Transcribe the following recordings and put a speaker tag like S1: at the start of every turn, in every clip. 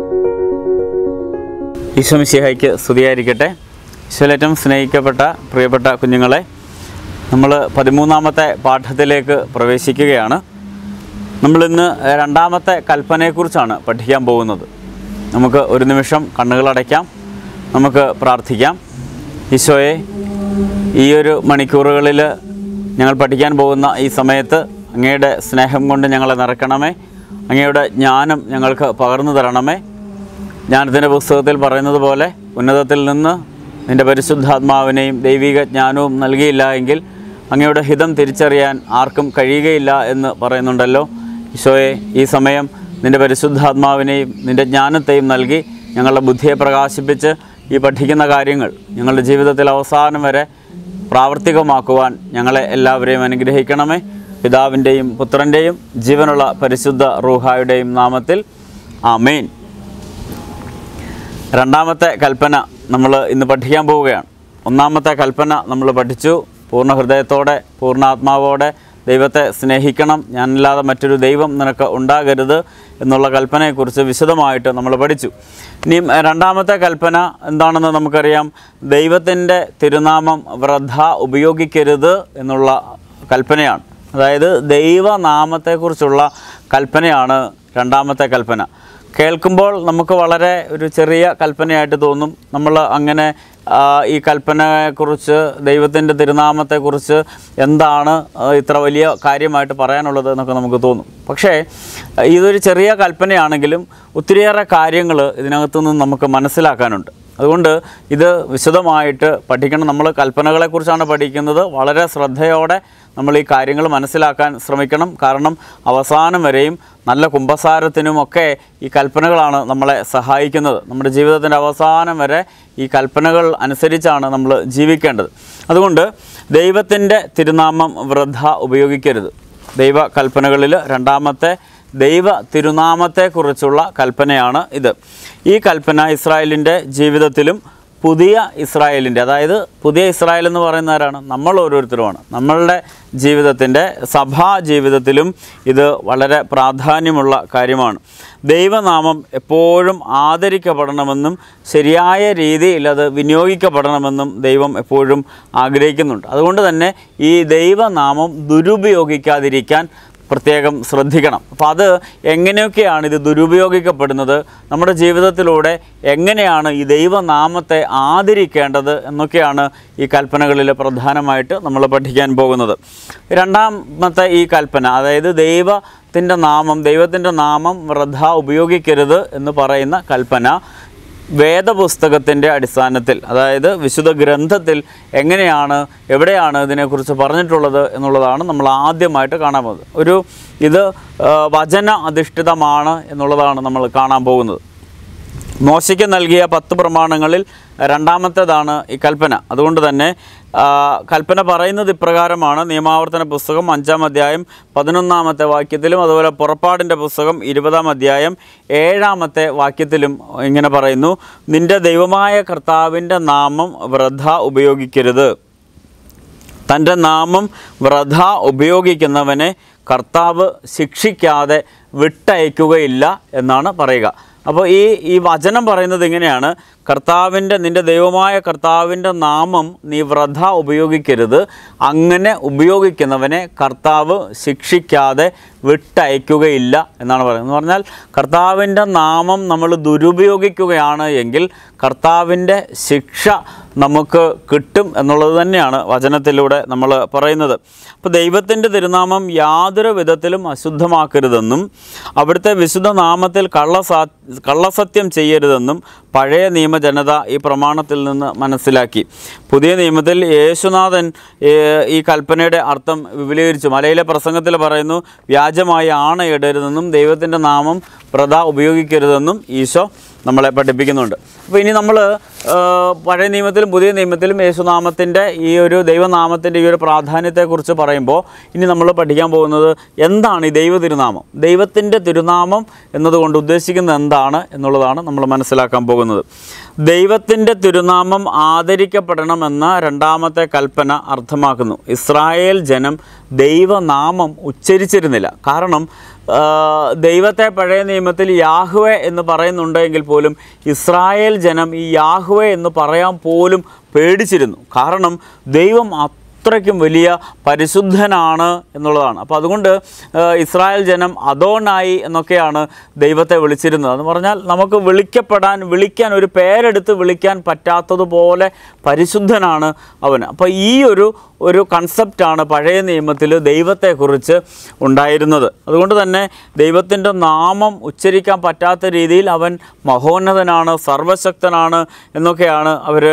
S1: ഈശ്വമിശിഹായ്ക്ക് സ്തുതിയായിരിക്കട്ടെ ഈശ്വലേറ്റം സ്നേഹിക്കപ്പെട്ട പ്രിയപ്പെട്ട കുഞ്ഞുങ്ങളെ നമ്മൾ പതിമൂന്നാമത്തെ പാഠത്തിലേക്ക് പ്രവേശിക്കുകയാണ് നമ്മളിന്ന് രണ്ടാമത്തെ കൽപ്പനയെക്കുറിച്ചാണ് പഠിക്കാൻ പോകുന്നത് നമുക്ക് ഒരു നിമിഷം കണ്ണുകളടയ്ക്കാം നമുക്ക് പ്രാർത്ഥിക്കാം ഈശോയെ ഈ ഒരു മണിക്കൂറുകളിൽ ഞങ്ങൾ പഠിക്കാൻ പോകുന്ന ഈ സമയത്ത് അങ്ങയുടെ സ്നേഹം കൊണ്ട് ഞങ്ങളെ നിറയ്ക്കണമേ അങ്ങയുടെ ജ്ഞാനം ഞങ്ങൾക്ക് പകർന്നു തരണമേ ജ്ഞാനത്തിൻ്റെ പുസ്തകത്തിൽ പറയുന്നത് പോലെ ഉന്നതത്തിൽ നിന്ന് നിൻ്റെ പരിശുദ്ധാത്മാവിനെയും ദൈവിക ജ്ഞാനവും നൽകിയില്ല എങ്കിൽ അങ്ങയുടെ ഹിതം തിരിച്ചറിയാൻ ആർക്കും കഴിയുകയില്ല എന്ന് പറയുന്നുണ്ടല്ലോ ഈശോയെ ഈ സമയം നിൻ്റെ പരിശുദ്ധാത്മാവിനെയും നിൻ്റെ ജ്ഞാനത്തെയും നൽകി ഞങ്ങളുടെ ബുദ്ധിയെ പ്രകാശിപ്പിച്ച് ഈ പഠിക്കുന്ന കാര്യങ്ങൾ ഞങ്ങളുടെ ജീവിതത്തിൽ അവസാനം വരെ പ്രാവർത്തികമാക്കുവാൻ ഞങ്ങളെ എല്ലാവരെയും അനുഗ്രഹിക്കണമേ പിതാവിൻ്റെയും പുത്രൻ്റെയും ജീവനുള്ള പരിശുദ്ധ റൂഹായുടെയും നാമത്തിൽ ആമേൻ രണ്ടാമത്തെ കൽപ്പന നമ്മൾ ഇന്ന് പഠിക്കാൻ പോവുകയാണ് ഒന്നാമത്തെ കൽപ്പന നമ്മൾ പഠിച്ചു പൂർണ്ണ ഹൃദയത്തോടെ പൂർണ്ണാത്മാവോടെ ദൈവത്തെ സ്നേഹിക്കണം ഞാനില്ലാതെ മറ്റൊരു ദൈവം നിനക്ക് ഉണ്ടാകരുത് എന്നുള്ള കൽപ്പനയെക്കുറിച്ച് വിശദമായിട്ട് നമ്മൾ പഠിച്ചു ഇനിയും എഹ്, രണ്ടാമത്തെ കൽപ്പന എന്താണെന്ന് നമുക്കറിയാം ദൈവത്തിൻ്റെ തിരുനാമം വൃദ്ധ ഉപയോഗിക്കരുത് എന്നുള്ള കൽപ്പനയാണ് അതായത് ദൈവനാമത്തെക്കുറിച്ചുള്ള കൽപ്പനയാണ് രണ്ടാമത്തെ കൽപ്പന കേൾക്കുമ്പോൾ നമുക്ക് വളരെ ഒരു ചെറിയ കൽപ്പനയായിട്ട് തോന്നും നമ്മൾ അങ്ങനെ ആ, ഈ കൽപ്പനയെക്കുറിച്ച് ദൈവത്തിൻ്റെ തിരുനാമത്തെക്കുറിച്ച് എന്താണ് ആ, ഇത്ര വലിയ കാര്യമായിട്ട് പറയാനുള്ളത് എന്നൊക്കെ നമുക്ക് തോന്നും പക്ഷേ ഇതൊരു ചെറിയ കൽപ്പനയാണെങ്കിലും ഒത്തിരിയേറെ കാര്യങ്ങൾ ഇതിനകത്തു നിന്ന് നമുക്ക് മനസ്സിലാക്കാനുണ്ട് അതുകൊണ്ട് ഇത് വിശദമായിട്ട് പഠിക്കണം നമ്മൾ കൽപ്പനകളെക്കുറിച്ചാണ് പഠിക്കുന്നത് വളരെ ശ്രദ്ധയോടെ നമ്മൾ ഈ കാര്യങ്ങൾ മനസ്സിലാക്കാൻ ശ്രമിക്കണം കാരണം അവസാനം വരെയും നല്ല കുംഭസാരത്തിനുമൊക്കെ ഈ കൽപ്പനകളാണ് നമ്മളെ സഹായിക്കുന്നത് നമ്മുടെ ജീവിതത്തിൻ്റെ അവസാനം വരെ ഈ കൽപ്പനകൾ അനുസരിച്ചാണ് നമ്മൾ ജീവിക്കേണ്ടത് അതുകൊണ്ട് ദൈവത്തിൻ്റെ തിരുനാമം വൃദ്ധ ഉപയോഗിക്കരുത് ദൈവ കൽപ്പനകളിൽ രണ്ടാമത്തെ ദൈവ തിരുനാമത്തെക്കുറിച്ചുള്ള കൽപ്പനയാണ് ഇത് ഈ കൽപ്പന ഇസ്രായേലിൻ്റെ ജീവിതത്തിലും പുതിയ ഇസ്രായേലിൻ്റെ അതായത് പുതിയ ഇസ്രായേൽ എന്ന് പറയുന്ന ആരാണ് നമ്മൾ ഓരോരുത്തരുമാണ് നമ്മളുടെ ജീവിതത്തിൻ്റെ സഭാ ജീവിതത്തിലും ഇത് വളരെ പ്രാധാന്യമുള്ള കാര്യമാണ് ദൈവനാമം എപ്പോഴും ആദരിക്കപ്പെടണമെന്നും ശരിയായ രീതിയിൽ അത് വിനിയോഗിക്കപ്പെടണമെന്നും ദൈവം എപ്പോഴും ആഗ്രഹിക്കുന്നുണ്ട് അതുകൊണ്ട് തന്നെ ഈ ദൈവനാമം ദുരുപയോഗിക്കാതിരിക്കാൻ പ്രത്യേകം ശ്രദ്ധിക്കണം അപ്പോൾ അത് എങ്ങനെയൊക്കെയാണ് ഇത് ദുരുപയോഗിക്കപ്പെടുന്നത് നമ്മുടെ ജീവിതത്തിലൂടെ എങ്ങനെയാണ് ഈ ദൈവനാമത്തെ ആദരിക്കേണ്ടത് എന്നൊക്കെയാണ് ഈ കൽപ്പനകളിൽ പ്രധാനമായിട്ട് നമ്മൾ പഠിക്കാൻ പോകുന്നത് രണ്ടാമത്തെ ഈ കൽപ്പന അതായത് ദൈവത്തിൻ്റെ നാമം ദൈവത്തിൻ്റെ നാമം വൃദ്ധ ഉപയോഗിക്കരുത് എന്ന് പറയുന്ന കൽപ്പന വേദപുസ്തകത്തിൻ്റെ അടിസ്ഥാനത്തിൽ അതായത് വിശുദ്ധ ഗ്രന്ഥത്തിൽ എങ്ങനെയാണ് എവിടെയാണ് ഇതിനെക്കുറിച്ച് പറഞ്ഞിട്ടുള്ളത് എന്നുള്ളതാണ് നമ്മൾ ആദ്യമായിട്ട് കാണാൻ പോകുന്നത് ഒരു ഇത് ആ, വചന അധിഷ്ഠിതമാണ് എന്നുള്ളതാണ് നമ്മൾ കാണാൻ പോകുന്നത് മോശയ്ക്ക് നൽകിയ പത്ത് പ്രമാണങ്ങളിൽ രണ്ടാമത്തേതാണ് ഈ കൽപ്പന അതുകൊണ്ട് തന്നെ ആ, കൽപ്പന പറയുന്നത് ഇപ്രകാരമാണ് നിയമാവർത്തന പുസ്തകം അഞ്ചാം അധ്യായം പതിനൊന്നാമത്തെ വാക്യത്തിലും അതുപോലെ പുറപ്പാടിൻ്റെ പുസ്തകം ഇരുപതാം അധ്യായം ഏഴാമത്തെ വാക്യത്തിലും ഇങ്ങനെ പറയുന്നു നിന്റെ ദൈവമായ കർത്താവിൻ്റെ നാമം വൃഥ ഉപയോഗിക്കരുത് തൻ്റെ നാമം വൃഥ ഉപയോഗിക്കുന്നവനെ കർത്താവ് ശിക്ഷിക്കാതെ വിട്ടയക്കുകയില്ല എന്നാണ് പറയുക അപ്പോൾ ഈ ഈ വചനം പറയുന്നത് ഇങ്ങനെയാണ് കർത്താവിൻ്റെ നിൻ്റെ ദൈവമായ കർത്താവിൻ്റെ നാമം നീ വൃഥ ഉപയോഗിക്കരുത് അങ്ങനെ ഉപയോഗിക്കുന്നവനെ കർത്താവ് ശിക്ഷിക്കാതെ വിട്ടയക്കുകയില്ല എന്നാണ് പറയുന്നത് എന്ന് പറഞ്ഞാൽ കർത്താവിൻ്റെ നാമം നമ്മൾ ദുരുപയോഗിക്കുകയാണ് എങ്കിൽ കർത്താവിൻ്റെ ശിക്ഷ നമുക്ക് കിട്ടും എന്നുള്ളത് തന്നെയാണ് വചനത്തിലൂടെ നമ്മൾ പറയുന്നത് അപ്പോൾ ദൈവത്തിൻ്റെ തിരുനാമം യാതൊരു വിധത്തിലും അശുദ്ധമാക്കരുതെന്നും അവിടുത്തെ വിശുദ്ധ നാമത്തിൽ കള്ളസാ കള്ളസത്യം ചെയ്യരുതെന്നും പഴയ നിയമജനത ഈ പ്രമാണത്തിൽ നിന്ന് മനസ്സിലാക്കി പുതിയ നിയമത്തിൽ യേശുനാഥൻ ഏഹ്, ഈ കൽപ്പനയുടെ അർത്ഥം വിപുലീകരിച്ചു മലയിലെ പ്രസംഗത്തിൽ പറയുന്നു വ്യാജമായി ആണയിടരുതെന്നും ദൈവത്തിൻ്റെ നാമം പ്രത ഉപയോഗിക്കരുതെന്നും ഈശോ നമ്മളെ പഠിപ്പിക്കുന്നുണ്ട് അപ്പോൾ ഇനി നമ്മൾ പഴയ നിയമത്തിലും പുതിയ നിയമത്തിലും യേശുനാമത്തിൻ്റെ ഈ ഒരു ദൈവനാമത്തിൻ്റെ ഈ ഒരു പ്രാധാന്യത്തെക്കുറിച്ച് പറയുമ്പോൾ ഇനി നമ്മൾ പഠിക്കാൻ പോകുന്നത് എന്താണ് ഈ ദൈവ തിരുനാമം ദൈവത്തിൻ്റെ തിരുനാമം എന്നതുകൊണ്ട് ഉദ്ദേശിക്കുന്നത് എന്താണ് എന്നുള്ളതാണ് നമ്മൾ മനസ്സിലാക്കാൻ പോകുന്നത് ദൈവത്തിൻ്റെ തിരുനാമം ആദരിക്കപ്പെടണമെന്ന രണ്ടാമത്തെ കൽപ്പന അർത്ഥമാക്കുന്നു ഇസ്രായേൽ ജനം ദൈവനാമം ഉച്ചരിച്ചിരുന്നില്ല കാരണം ആ, ദൈവത്തെ പഴയ നിയമത്തിൽ യാഹ്വെ എന്ന് പറയുന്നുണ്ടെങ്കിൽ പോലും ഇസ്രായേൽ ജനം ഈ യാഹ്വെ എന്ന് പറയാൻ പോലും പേടിച്ചിരുന്നു കാരണം ദൈവം അത്രയ്ക്കും വലിയ പരിശുദ്ധനാണ് എന്നുള്ളതാണ് അപ്പോൾ അതുകൊണ്ട് ആ, ഇസ്രായേൽ ജനം അതോണായി എന്നൊക്കെയാണ് ദൈവത്തെ വിളിച്ചിരുന്നത് എന്ന് പറഞ്ഞാൽ നമുക്ക് വിളിക്കപ്പെടാൻ വിളിക്കാൻ ഒരു പേരെടുത്ത് വിളിക്കാൻ പറ്റാത്തതുപോലെ പരിശുദ്ധനാണ് അവന് അപ്പോൾ ഈ ഒരു ഒരു കൺസെപ്റ്റാണ് പഴയ നിയമത്തിൽ ദൈവത്തെക്കുറിച്ച് ഉണ്ടായിരുന്നത് അതുകൊണ്ട് തന്നെ ദൈവത്തിൻ്റെ നാമം ഉച്ചരിക്കാൻ പറ്റാത്ത രീതിയിൽ അവൻ മഹോന്നതനാണ് സർവശക്തനാണ് എന്നൊക്കെയാണ് അവർ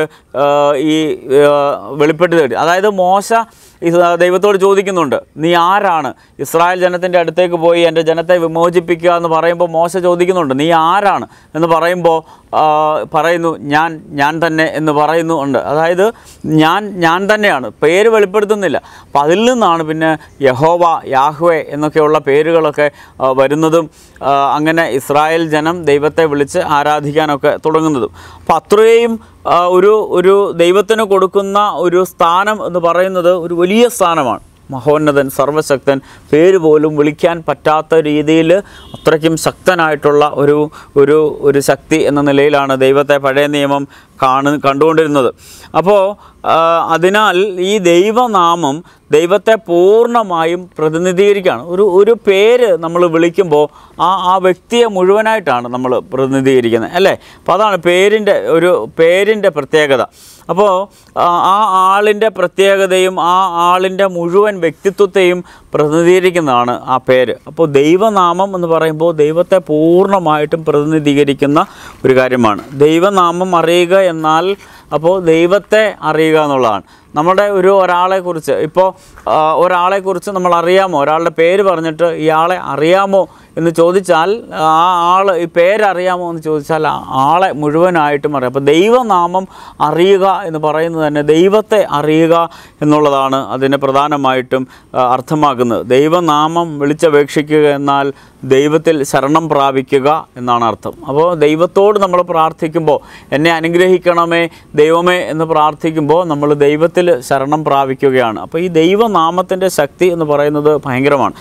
S1: ഈ ആ, വെളിപ്പെടുത്തി തേടി അതായത് മോശ ഇത് ദൈവത്തോട് ചോദിക്കുന്നുണ്ട് നീ ആരാണ് ഇസ്രായേൽ ജനത്തിൻ്റെ അടുത്തേക്ക് പോയി എൻ്റെ ജനത്തെ വിമോചിപ്പിക്കുക എന്ന് പറയുമ്പോൾ മോശ ചോദിക്കുന്നുണ്ട് നീ ആരാണ് എന്ന് പറയുമ്പോൾ ആ, പറയുന്നു ഞാൻ ഞാൻ തന്നെ എന്ന് പറയുന്നു ഉണ്ട് അതായത് ഞാൻ ഞാൻ തന്നെയാണ് പേര് വെളിപ്പെടുത്തുന്നില്ല അപ്പം അതിൽ നിന്നാണ് പിന്നെ യഹോവ യാഹ്വെ എന്നൊക്കെയുള്ള പേരുകളൊക്കെ ആ, വരുന്നതും ആ, അങ്ങനെ ഇസ്രായേൽ ജനം ദൈവത്തെ വിളിച്ച് ആരാധിക്കാനൊക്കെ തുടങ്ങുന്നതും അപ്പം അത്രയും ആ, ഒരു ഒരു ദൈവത്തിന് കൊടുക്കുന്ന ഒരു സ്ഥാനം എന്ന് പറയുന്നത് ഒരു വലിയ സ്ഥാനമാണ് മഹോന്നതൻ സർവശക്തൻ പേര് പോലും വിളിക്കാൻ പറ്റാത്ത രീതിയിൽ അത്രയ്ക്കും ശക്തനായിട്ടുള്ള ഒരു ഒരു ഒരു ശക്തി എന്ന നിലയിലാണ് ദൈവത്തെ പഴയ നിയമം കാണു കണ്ടുകൊണ്ടിരുന്നത് അപ്പോൾ ആ, അതിനാൽ ഈ ദൈവനാമം ദൈവത്തെ പൂർണ്ണമായും പ്രതിനിധീകരിക്കുകയാണ് ഒരു ഒരു പേര് നമ്മൾ വിളിക്കുമ്പോൾ ആ ആ വ്യക്തിയെ മുഴുവനായിട്ടാണ് നമ്മൾ പ്രതിനിധീകരിക്കുന്നത് അല്ലേ അപ്പോൾ അതാണ് പേരിൻ്റെ ഒരു പേരിൻ്റെ പ്രത്യേകത അപ്പോൾ ആ ആ ആളിൻ്റെ പ്രത്യേകതയും ആ ആളിൻ്റെ മുഴുവൻ വ്യക്തിത്വത്തെയും പ്രതിനിധീകരിക്കുന്നതാണ് ആ പേര് അപ്പോൾ ദൈവനാമം എന്ന് പറയുമ്പോൾ ദൈവത്തെ പൂർണ്ണമായിട്ടും പ്രതിനിധീകരിക്കുന്ന ഒരു കാര്യമാണ് ദൈവനാമം അറിയുക എന്നാൽ അപ്പോൾ ദൈവത്തെ അറിയുക എന്നുള്ളതാണ് നമ്മുടെ ഒരു ഒരാളെക്കുറിച്ച് ഇപ്പോൾ ആ, ഒരാളെക്കുറിച്ച് നമ്മൾ അറിയാമോ ഒരാളുടെ പേര് പറഞ്ഞിട്ട് ഇയാളെ അറിയാമോ എന്ന് ചോദിച്ചാൽ ആ ആൾ ഈ പേരറിയാമോ എന്ന് ചോദിച്ചാൽ ആ ആളെ മുഴുവനായിട്ടും അറിയാം അപ്പോൾ ദൈവനാമം അറിയുക എന്ന് പറയുന്നത് തന്നെ ദൈവത്തെ അറിയുക എന്നുള്ളതാണ് അതിനെ പ്രധാനമായിട്ടും ആ, അർത്ഥമാക്കുന്നത് ദൈവനാമം വിളിച്ചപേക്ഷിക്കുക എന്നാൽ ദൈവത്തിൽ ശരണം പ്രാപിക്കുക എന്നാണ് അർത്ഥം അപ്പോൾ ദൈവത്തോട് നമ്മൾ പ്രാർത്ഥിക്കുമ്പോൾ എന്നെ അനുഗ്രഹിക്കണമേ ദൈവമേ എന്ന് പ്രാർത്ഥിക്കുമ്പോൾ നമ്മൾ ദൈവത്തിൽ ശരണം പ്രാപിക്കുകയാണ് അപ്പോൾ ഈ ദൈവനാമത്തിൻ്റെ ശക്തി എന്ന് പറയുന്നത് ഭയങ്കരമാണ്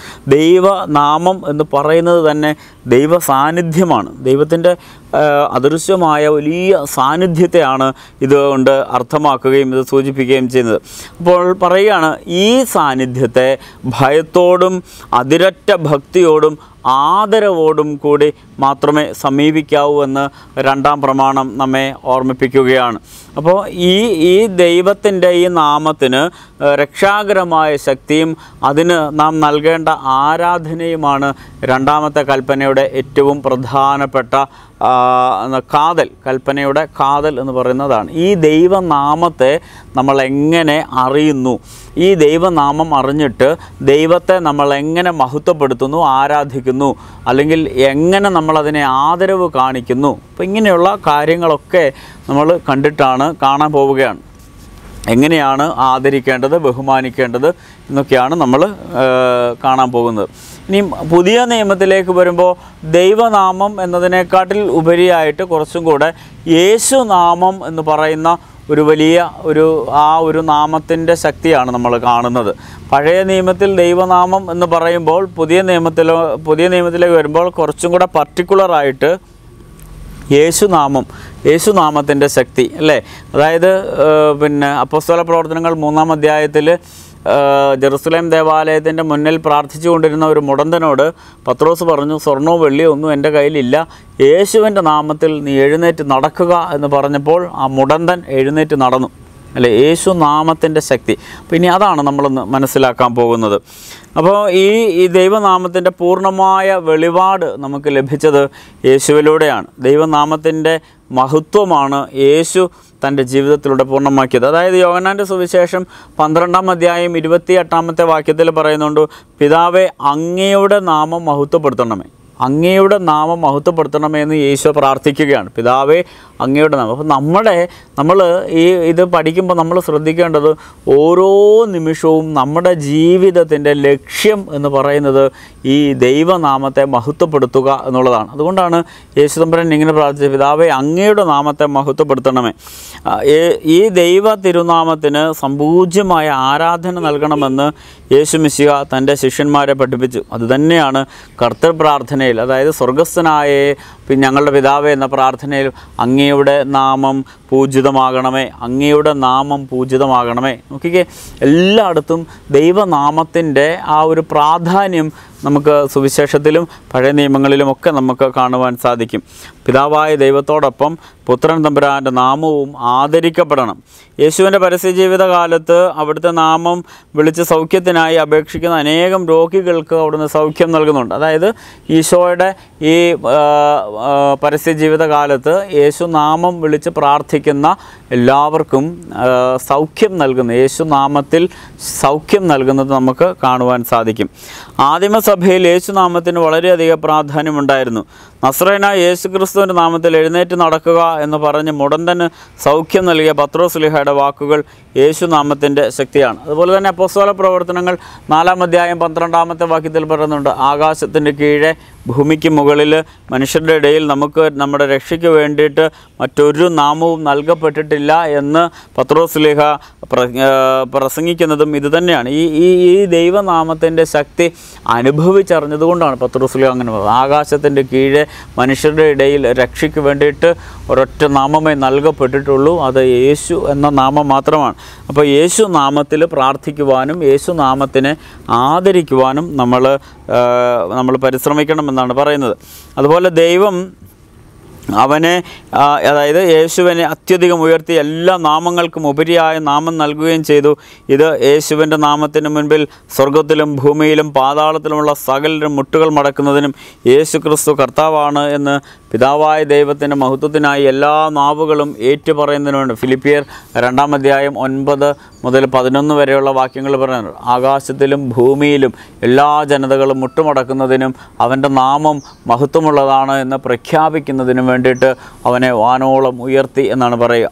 S1: ദൈവനാമം എന്ന് പറയുന്നത് തന്നെ ദൈവ സാന്നിധ്യമാണ് ദൈവത്തിൻ്റെ അദൃശ്യമായ വലിയ സാന്നിധ്യത്തെയാണ് ഇതുകൊണ്ട് അർത്ഥമാക്കുകയും ഇത് സൂചിപ്പിക്കുകയും ചെയ്യുന്നത് അപ്പോൾ പറയുകയാണ് ഈ സാന്നിധ്യത്തെ ഭയത്തോടും അതിരറ്റ ഭക്തിയോടും ആദരവോടും കൂടി മാത്രമേ സമീപിക്കാവൂ എന്ന് രണ്ടാം പ്രമാണം നമ്മെ ഓർമ്മിപ്പിക്കുകയാണ് അപ്പോൾ ഈ ഈ ദൈവത്തിൻ്റെ ഈ നാമത്തിന് ഏഹ്, രക്ഷാകരമായ ശക്തിയും അതിന് നാം നൽകേണ്ട ആരാധനയുമാണ് രണ്ടാമത്തെ കൽപ്പനയുടെ ഏറ്റവും പ്രധാനപ്പെട്ട ആ, എന്ന കാതൽ കൽപ്പനയുടെ കാതൽ എന്ന് പറയുന്നതാണ് ഈ ദൈവനാമത്തെ നമ്മൾ എങ്ങനെ അറിയുന്നു ഈ ദൈവനാമം അറിഞ്ഞിട്ട് ദൈവത്തെ നമ്മൾ എങ്ങനെ മഹത്വപ്പെടുത്തുന്നു ആരാധിക്കുന്നു അല്ലെങ്കിൽ എങ്ങനെ നമ്മളതിനെ ആദരവ് കാണിക്കുന്നു അപ്പോൾ ഇങ്ങനെയുള്ള കാര്യങ്ങളൊക്കെ നമ്മൾ കണ്ടിട്ടാണ് കാണാൻ പോവുകയാണ് എങ്ങനെയാണ് ആദരിക്കേണ്ടത് ബഹുമാനിക്കേണ്ടത് എന്നൊക്കെയാണ് നമ്മൾ കാണാൻ പോകുന്നത് ഇനി പുതിയ നിയമത്തിലേക്ക് വരുമ്പോൾ ദൈവനാമം എന്നതിനെക്കാട്ടിൽ ഉപരിയായിട്ട് കുറച്ചും കൂടെ യേശുനാമം എന്ന് പറയുന്ന ഒരു വലിയ ഒരു ആ ഒരു നാമത്തിൻ്റെ ശക്തിയാണ് നമ്മൾ കാണുന്നത് പഴയ നിയമത്തിൽ ദൈവനാമം എന്ന് പറയുമ്പോൾ പുതിയ നിയമത്തിലോ പുതിയ നിയമത്തിലേക്ക് വരുമ്പോൾ കുറച്ചും കൂടെ പർട്ടിക്കുലറായിട്ട് യേശുനാമം യേശുനാമത്തിൻ്റെ ശക്തി അല്ലേ അതായത് ഏഹ്, പിന്നെ അപ്പോസ്തല പ്രവർത്തനങ്ങൾ മൂന്നാം അധ്യായത്തിൽ ജെറുസലേം ദേവാലയത്തിൻ്റെ മുന്നിൽ പ്രാർത്ഥിച്ചുകൊണ്ടിരുന്ന ഒരു മുടന്തനോട് പത്രോസ് പറഞ്ഞു സ്വർണവും വെള്ളിയോ ഒന്നും എൻ്റെ കയ്യിലില്ല യേശുവിൻ്റെ നാമത്തിൽ നീ എഴുന്നേറ്റ് നടക്കുക എന്ന് പറഞ്ഞപ്പോൾ ആ മുടന്തൻ എഴുന്നേറ്റ് നടന്നു അല്ലേ യേശു നാമത്തിൻ്റെ ശക്തി അപ്പോൾ ഇനി അതാണ് നമ്മളൊന്ന് മനസ്സിലാക്കാൻ പോകുന്നത് അപ്പോൾ ഈ ഈ ദൈവനാമത്തിൻ്റെ പൂർണ്ണമായ വെളിപാട് നമുക്ക് ലഭിച്ചത് യേശുവിലൂടെയാണ് ദൈവനാമത്തിൻ്റെ മഹത്വമാണ് യേശു തൻ്റെ ജീവിതത്തിലൂടെ പൂർണ്ണമാക്കിയത് അതായത് യോഹന്നാൻ്റെ സുവിശേഷം പന്ത്രണ്ടാം അധ്യായം ഇരുപത്തി എട്ടാമത്തെ വാക്യത്തിൽ പറയുന്നുണ്ട് പിതാവെ അങ്ങയുടെ നാമം മഹത്വപ്പെടുത്തണമേ അങ്ങയുടെ നാമം മഹത്വപ്പെടുത്തണമെന്ന് യേശു പ്രാർത്ഥിക്കുകയാണ് പിതാവേ അങ്ങയുടെ നാമം അപ്പോൾ നമ്മുടെ നമ്മൾ ഈ ഇത് പഠിക്കുമ്പോൾ നമ്മൾ ശ്രദ്ധിക്കേണ്ടത് ഓരോ നിമിഷവും നമ്മുടെ ജീവിതത്തിൻ്റെ ലക്ഷ്യം എന്ന് പറയുന്നത് ഈ ദൈവനാമത്തെ മഹത്വപ്പെടുത്തുക എന്നുള്ളതാണ് അതുകൊണ്ടാണ് യേശുദമ്പരൻ ഇങ്ങനെ പ്രാർത്ഥിച്ചത് പിതാവേ അങ്ങയുടെ നാമത്തെ മഹത്വപ്പെടുത്തണമേ ആ, ഏ- ഈ ദൈവ തിരുനാമത്തിന് സമ്പൂജ്യമായ ആരാധന നൽകണമെന്ന് യേശു മിശിഹ തൻ്റെ ശിഷ്യന്മാരെ പഠിപ്പിച്ചു അതുതന്നെയാണ് കർത്തൃ പ്രാർത്ഥനയിൽ അതായത് സ്വർഗസ്ഥനായ പി- ഞങ്ങളുടെ പിതാവേ എന്ന പ്രാർത്ഥനയിൽ അങ്ങയുടെ നാമം പൂജിതമാകണമേ അങ്ങയുടെ നാമം പൂജിതമാകണമേ നോക്കിക്കേ എല്ലായിടത്തും ദൈവനാമത്തിൻ്റെ ആ ഒരു പ്രാധാന്യം നമുക്ക് സുവിശേഷത്തിലും പഴയ നിയമങ്ങളിലുമൊക്കെ നമുക്ക് കാണുവാൻ സാധിക്കും പിതാവായ ദൈവത്തോടൊപ്പം പുത്രൻ തമ്പുരാൻ്റെ നാമവും ആദരിക്കപ്പെടണം യേശുവിൻ്റെ പരസ്യജീവിത കാലത്ത് അവിടുത്തെ നാമം വിളിച്ച് സൗഖ്യത്തിനായി അപേക്ഷിക്കുന്ന അനേകം രോഗികൾക്ക് അവിടുന്ന് സൗഖ്യം നൽകുന്നുണ്ട് അതായത് ഈശോയുടെ ഈ ആ, ആ, പരസ്യജീവിത കാലത്ത് യേശു നാമം വിളിച്ച് പ്രാർത്ഥിക്കുന്ന എല്ലാവർക്കും ആ, സൗഖ്യം നൽകുന്നു യേശു നാമത്തിൽ സൗഖ്യം നൽകുന്നത് നമുക്ക് കാണുവാൻ സാധിക്കും ആദിമസഭയിൽ യേശു നാമത്തിന് വളരെയധികം പ്രാധാന്യമുണ്ടായിരുന്നു നസ്രേന യേശു ക്രിസ്തുവിൻ്റെ നാമത്തിൽ എഴുന്നേറ്റ് നടക്കുക എന്ന് പറഞ്ഞ് മുടന്തന് സൗഖ്യം നൽകിയ പത്രോസ്ലിഹയുടെ വാക്കുകൾ യേശു നാമത്തിൻ്റെ ശക്തിയാണ് അതുപോലെ തന്നെ അപ്പോസ്തല പ്രവർത്തനങ്ങൾ നാലാം അധ്യായം പന്ത്രണ്ടാമത്തെ വാക്യത്തിൽ പറയുന്നുണ്ട് ആകാശത്തിൻ്റെ കീഴെ ഭൂമിക്ക് മുകളിൽ മനുഷ്യരുടെ ഇടയിൽ നമുക്ക് നമ്മുടെ രക്ഷയ്ക്ക് വേണ്ടിയിട്ട് മറ്റൊരു നാമവും നൽകപ്പെട്ടിട്ടില്ല എന്ന് പത്രോസ്ലിഹ പ്ര ആ, പ്രസംഗിക്കുന്നതും ഇതുതന്നെയാണ് ഈ ഈ ഈ ദൈവനാമത്തിൻ്റെ ശക്തി അനുഭവിച്ചറിഞ്ഞതുകൊണ്ടാണ് പത്രോസ്ലിഹ അങ്ങനെ പറഞ്ഞത് ആകാശത്തിൻ്റെ കീഴെ മനുഷ്യരുടെ ഇടയിൽ രക്ഷയ്ക്ക് വേണ്ടിയിട്ട് ഒരൊറ്റ നാമമേ നൽകപ്പെട്ടിട്ടുള്ളൂ അത് യേശു എന്ന നാമം മാത്രമാണ് അപ്പോൾ യേശു നാമത്തിൽ പ്രാർത്ഥിക്കുവാനും യേശു നാമത്തിനെ ആദരിക്കുവാനും നമ്മൾ നമ്മൾ പരിശ്രമിക്കണമെന്നാണ് പറയുന്നത് അതുപോലെ ദൈവം അവനെ ആ, അതായത് യേശുവിനെ അത്യധികം ഉയർത്തി എല്ലാ നാമങ്ങൾക്കും ഉപരിയായ നാമം നൽകുകയും ചെയ്തു ഇത് യേശുവിൻ്റെ നാമത്തിന് മുൻപിൽ സ്വർഗത്തിലും ഭൂമിയിലും പാതാളത്തിലുമുള്ള സകലരും മുട്ടുകൾ മടക്കുന്നതിനും യേശു ക്രിസ്തു കർത്താവാണ് എന്ന് പിതാവായ ദൈവത്തിൻ്റെ മഹത്വത്തിനായി എല്ലാ നാവുകളും ഏറ്റുപറയുന്നതിനുണ്ട് ഫിലിപ്പിയർ രണ്ടാം അധ്യായം ഒൻപത് മുതൽ പതിനൊന്ന് വരെയുള്ള വാക്യങ്ങൾ പറയുന്നുണ്ട് ആകാശത്തിലും ഭൂമിയിലും എല്ലാ ജനതകളും മുട്ടുമടക്കുന്നതിനും അവൻ്റെ നാമം മഹത്വമുള്ളതാണ് എന്ന് പ്രഖ്യാപിക്കുന്നതിനും വേണ്ടിയിട്ട് അവനെ വാനോളം ഉയർത്തി എന്നാണ് പറയുക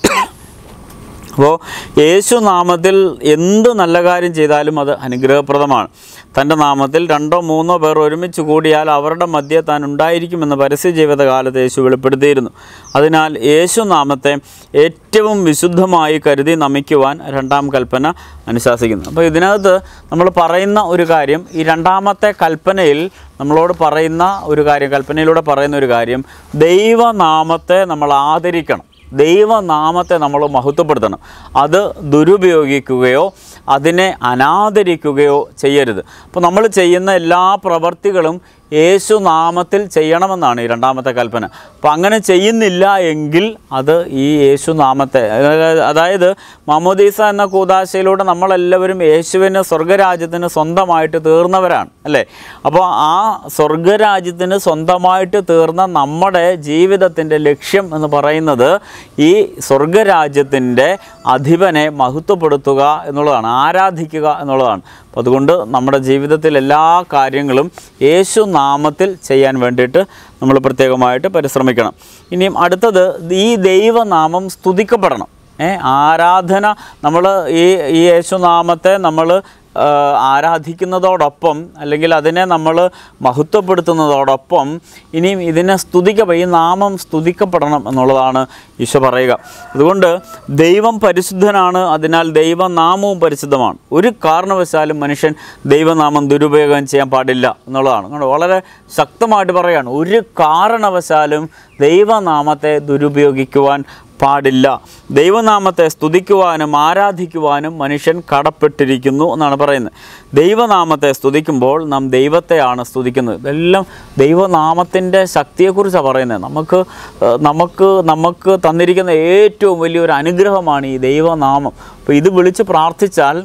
S1: അപ്പോൾ യേശു നാമത്തിൽ എന്ത് നല്ല കാര്യം ചെയ്താലും അത് അനുഗ്രഹപ്രദമാണ് തൻ്റെ നാമത്തിൽ രണ്ടോ മൂന്നോ പേർ ഒരുമിച്ച് കൂടിയാൽ അവരുടെ മധ്യ താൻ ഉണ്ടായിരിക്കുമെന്ന് പരസ്യ ജീവിതകാലത്ത് യേശു വെളിപ്പെടുത്തിയിരുന്നു അതിനാൽ യേശു നാമത്തെ ഏറ്റവും വിശുദ്ധമായി കരുതി നമിക്കുവാൻ രണ്ടാം കൽപ്പന അനുശാസിക്കുന്നു അപ്പോൾ ഇതിനകത്ത് നമ്മൾ പറയുന്ന ഒരു കാര്യം ഈ രണ്ടാമത്തെ കൽപ്പനയിൽ നമ്മളോട് പറയുന്ന ഒരു കാര്യം കൽപ്പനയിലൂടെ പറയുന്ന ഒരു കാര്യം ദൈവനാമത്തെ നമ്മൾ ആദരിക്കണം ദൈവനാമത്തെ നമ്മൾ മഹത്വപ്പെടുത്തണം അത് ദുരുപയോഗിക്കുകയോ അതിനെ അനാദരിക്കുകയോ ചെയ്യരുത് അപ്പോൾ നമ്മൾ ചെയ്യുന്ന എല്ലാ പ്രവർത്തികളും യേശു നാമത്തിൽ ചെയ്യണമെന്നാണ് ഈ രണ്ടാമത്തെ കൽപ്പന അപ്പോൾ അങ്ങനെ ചെയ്യുന്നില്ല എങ്കിൽ അത് ഈ യേശു നാമത്തെ അതായത് അതായത് മമോദീസ എന്ന കൂതാശയിലൂടെ നമ്മളെല്ലാവരും യേശുവിന് സ്വർഗരാജ്യത്തിന് സ്വന്തമായിട്ട് തീർന്നവരാണ് അല്ലേ അപ്പോൾ ആ സ്വർഗരാജ്യത്തിന് സ്വന്തമായിട്ട് തീർന്ന നമ്മുടെ ജീവിതത്തിൻ്റെ ലക്ഷ്യം എന്ന് പറയുന്നത് ഈ സ്വർഗരാജ്യത്തിൻ്റെ അധിപനെ മഹത്വപ്പെടുത്തുക എന്നുള്ളതാണ് ആരാധിക്കുക എന്നുള്ളതാണ് അപ്പോൾ അതുകൊണ്ട് നമ്മുടെ ജീവിതത്തിൽ എല്ലാ കാര്യങ്ങളും യേശു നാമത്തിൽ ചെയ്യാൻ വേണ്ടിയിട്ട് നമ്മൾ പ്രത്യേകമായിട്ട് പരിശ്രമിക്കണം ഇനിയും അടുത്തത് ഈ ദൈവനാമം സ്തുതിക്കപ്പെടണം ഏ ആരാധന നമ്മൾ ഈ ഈ യേശുനാമത്തെ നമ്മൾ ആ, ആരാധിക്കുന്നതോടൊപ്പം അല്ലെങ്കിൽ അതിനെ നമ്മൾ മഹത്വപ്പെടുത്തുന്നതോടൊപ്പം ഇനിയും ഇതിനെ സ്തുതിക്കപ്പെ ഈ നാമം സ്തുതിക്കപ്പെടണം എന്നുള്ളതാണ് ഈശോ പറയുക അതുകൊണ്ട് ദൈവം പരിശുദ്ധനാണ് അതിനാൽ ദൈവനാമവും പരിശുദ്ധമാണ് ഒരു കാരണവശാലും മനുഷ്യൻ ദൈവനാമം ദുരുപയോഗം ചെയ്യാൻ പാടില്ല എന്നുള്ളതാണ് അതുകൊണ്ട് വളരെ ശക്തമായിട്ട് പറയുകയാണ് ഒരു കാരണവശാലും ദൈവനാമത്തെ ദുരുപയോഗിക്കുവാൻ പാടില്ല ദൈവനാമത്തെ സ്തുതിക്കുവാനും ആരാധിക്കുവാനും മനുഷ്യൻ കടപ്പെട്ടിരിക്കുന്നു എന്നാണ് പറയുന്നത് ദൈവനാമത്തെ സ്തുതിക്കുമ്പോൾ നാം ദൈവത്തെയാണ് സ്തുതിക്കുന്നത് ഇതെല്ലാം ദൈവനാമത്തിൻ്റെ ശക്തിയെക്കുറിച്ചാണ് പറയുന്നത് നമുക്ക് ഏഹ്, നമുക്ക് നമുക്ക് തന്നിരിക്കുന്ന ഏറ്റവും വലിയൊരു അനുഗ്രഹമാണ് ഈ ദൈവനാമം അപ്പോൾ ഇത് വിളിച്ച് പ്രാർത്ഥിച്ചാൽ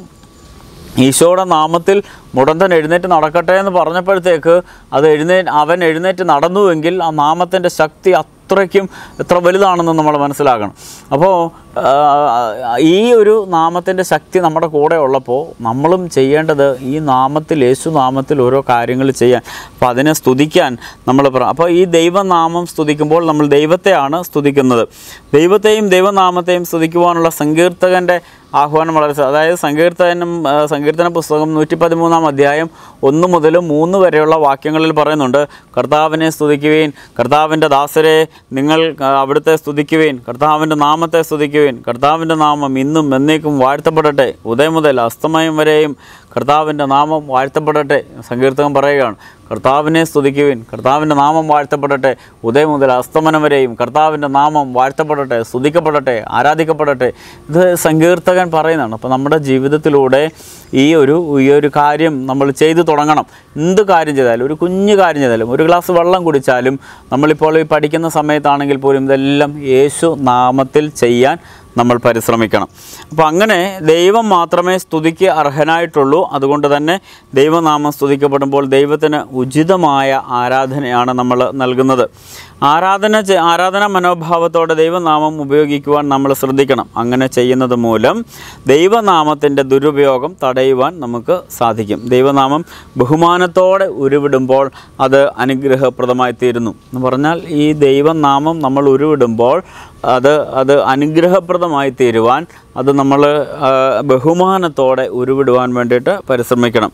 S1: ഈശോയുടെ നാമത്തിൽ മുടന്തൻ എഴുന്നേറ്റ് നടക്കട്ടെ എന്ന് പറഞ്ഞപ്പോഴത്തേക്ക് അത് എഴുന്നേ അവൻ എഴുന്നേറ്റ് നടന്നുവെങ്കിൽ ആ നാമത്തിൻ്റെ ശക്തി അത്രയ്ക്കും എത്ര വലുതാണെന്ന് നമ്മൾ മനസ്സിലാക്കണം അപ്പോൾ ആ, ഈ ഒരു നാമത്തിൻ്റെ ശക്തി നമ്മുടെ കൂടെ ഉള്ളപ്പോൾ നമ്മളും ചെയ്യേണ്ടത് ഈ നാമത്തിൽ യേശു നാമത്തിൽ ഓരോ കാര്യങ്ങൾ ചെയ്യാൻ അപ്പോൾ അതിനെ സ്തുതിക്കാൻ നമ്മൾ പറ അപ്പോൾ ഈ ദൈവനാമം സ്തുതിക്കുമ്പോൾ നമ്മൾ ദൈവത്തെയാണ് സ്തുതിക്കുന്നത് ദൈവത്തെയും ദൈവനാമത്തെയും സ്തുതിക്കുവാനുള്ള സങ്കീർത്തകൻ്റെ ആഹ്വാനം വളരെ സ- അതായത് സങ്കീർത്തനം ആ, സങ്കീർത്തന പുസ്തകം നൂറ്റി പതിമൂന്നാം അധ്യായം ഒന്ന് മുതൽ മൂന്ന് വരെയുള്ള വാക്യങ്ങളിൽ പറയുന്നുണ്ട് കർത്താവിനെ സ്തുതിക്കുവീൻ കർത്താവിൻ്റെ ദാസരെ നിങ്ങൾ ആ, അവിടുത്തെ സ്തുതിക്കുവീൻ കർത്താവിൻ്റെ നാമത്തെ സ്തുതിക്കുവീൻ കർത്താവിൻ്റെ നാമം ഇന്നും എന്നേക്കും വാഴ്ത്തപ്പെടട്ടെ ഉദയം മുതൽ അസ്തമയം വരെയും കർത്താവിൻ്റെ നാമം വാഴ്ത്തപ്പെടട്ടെ സങ്കീർത്തകം പറയുകയാണ് കർത്താവിനെ സ്തുതിക്കുവിൻ കർത്താവിൻ്റെ നാമം വാഴ്ത്തപ്പെടട്ടെ ഉദയം മുതൽ അസ്തമനം വരെയും കർത്താവിൻ്റെ നാമം വാഴ്ത്തപ്പെടട്ടെ സ്തുതിക്കപ്പെടട്ടെ ആരാധിക്കപ്പെടട്ടെ ഇത് സങ്കീർത്തകൻ പറയുന്നതാണ് അപ്പോൾ നമ്മുടെ ജീവിതത്തിലൂടെ ഈ ഒരു ഈ ഒരു കാര്യം നമ്മൾ ചെയ്തു തുടങ്ങണം എന്ത് കാര്യം ചെയ്താലും ഒരു കുഞ്ഞു കാര്യം ചെയ്താലും ഒരു ഗ്ലാസ് വെള്ളം കുടിച്ചാലും നമ്മളിപ്പോൾ ഈ പഠിക്കുന്ന സമയത്താണെങ്കിൽ പോലും ഇതെല്ലാം യേശു നാമത്തിൽ ചെയ്യാൻ നമ്മൾ പരിശ്രമിക്കണം അപ്പോൾ അങ്ങനെ ദൈവം മാത്രമേ സ്തുതിക്ക് അർഹനായിട്ടുള്ളൂ അതുകൊണ്ട് തന്നെ ദൈവനാമം സ്തുതിക്കപ്പെടുമ്പോൾ ദൈവത്തിന് ഉചിതമായ ആരാധനയാണ് നമ്മൾ നൽകുന്നത് ആരാധന ചെ- ആരാധന മനോഭാവത്തോടെ ദൈവനാമം ഉപയോഗിക്കുവാൻ നമ്മൾ ശ്രദ്ധിക്കണം അങ്ങനെ ചെയ്യുന്നത് മൂലം ദൈവനാമത്തിൻ്റെ ദുരുപയോഗം തടയുവാൻ നമുക്ക് സാധിക്കും ദൈവനാമം ബഹുമാനത്തോടെ ഉരുവിടുമ്പോൾ അത് അനുഗ്രഹപ്രദമായി തീരുന്നു എന്ന് പറഞ്ഞാൽ ഈ ദൈവനാമം നമ്മൾ ഉരുവിടുമ്പോൾ അത് അത് അനുഗ്രഹപ്രദമായി തീരുവാൻ അത് നമ്മൾ ആ, ബഹുമാനത്തോടെ ഉരുവിടുവാൻ വേണ്ടിയിട്ട് പരിശ്രമിക്കണം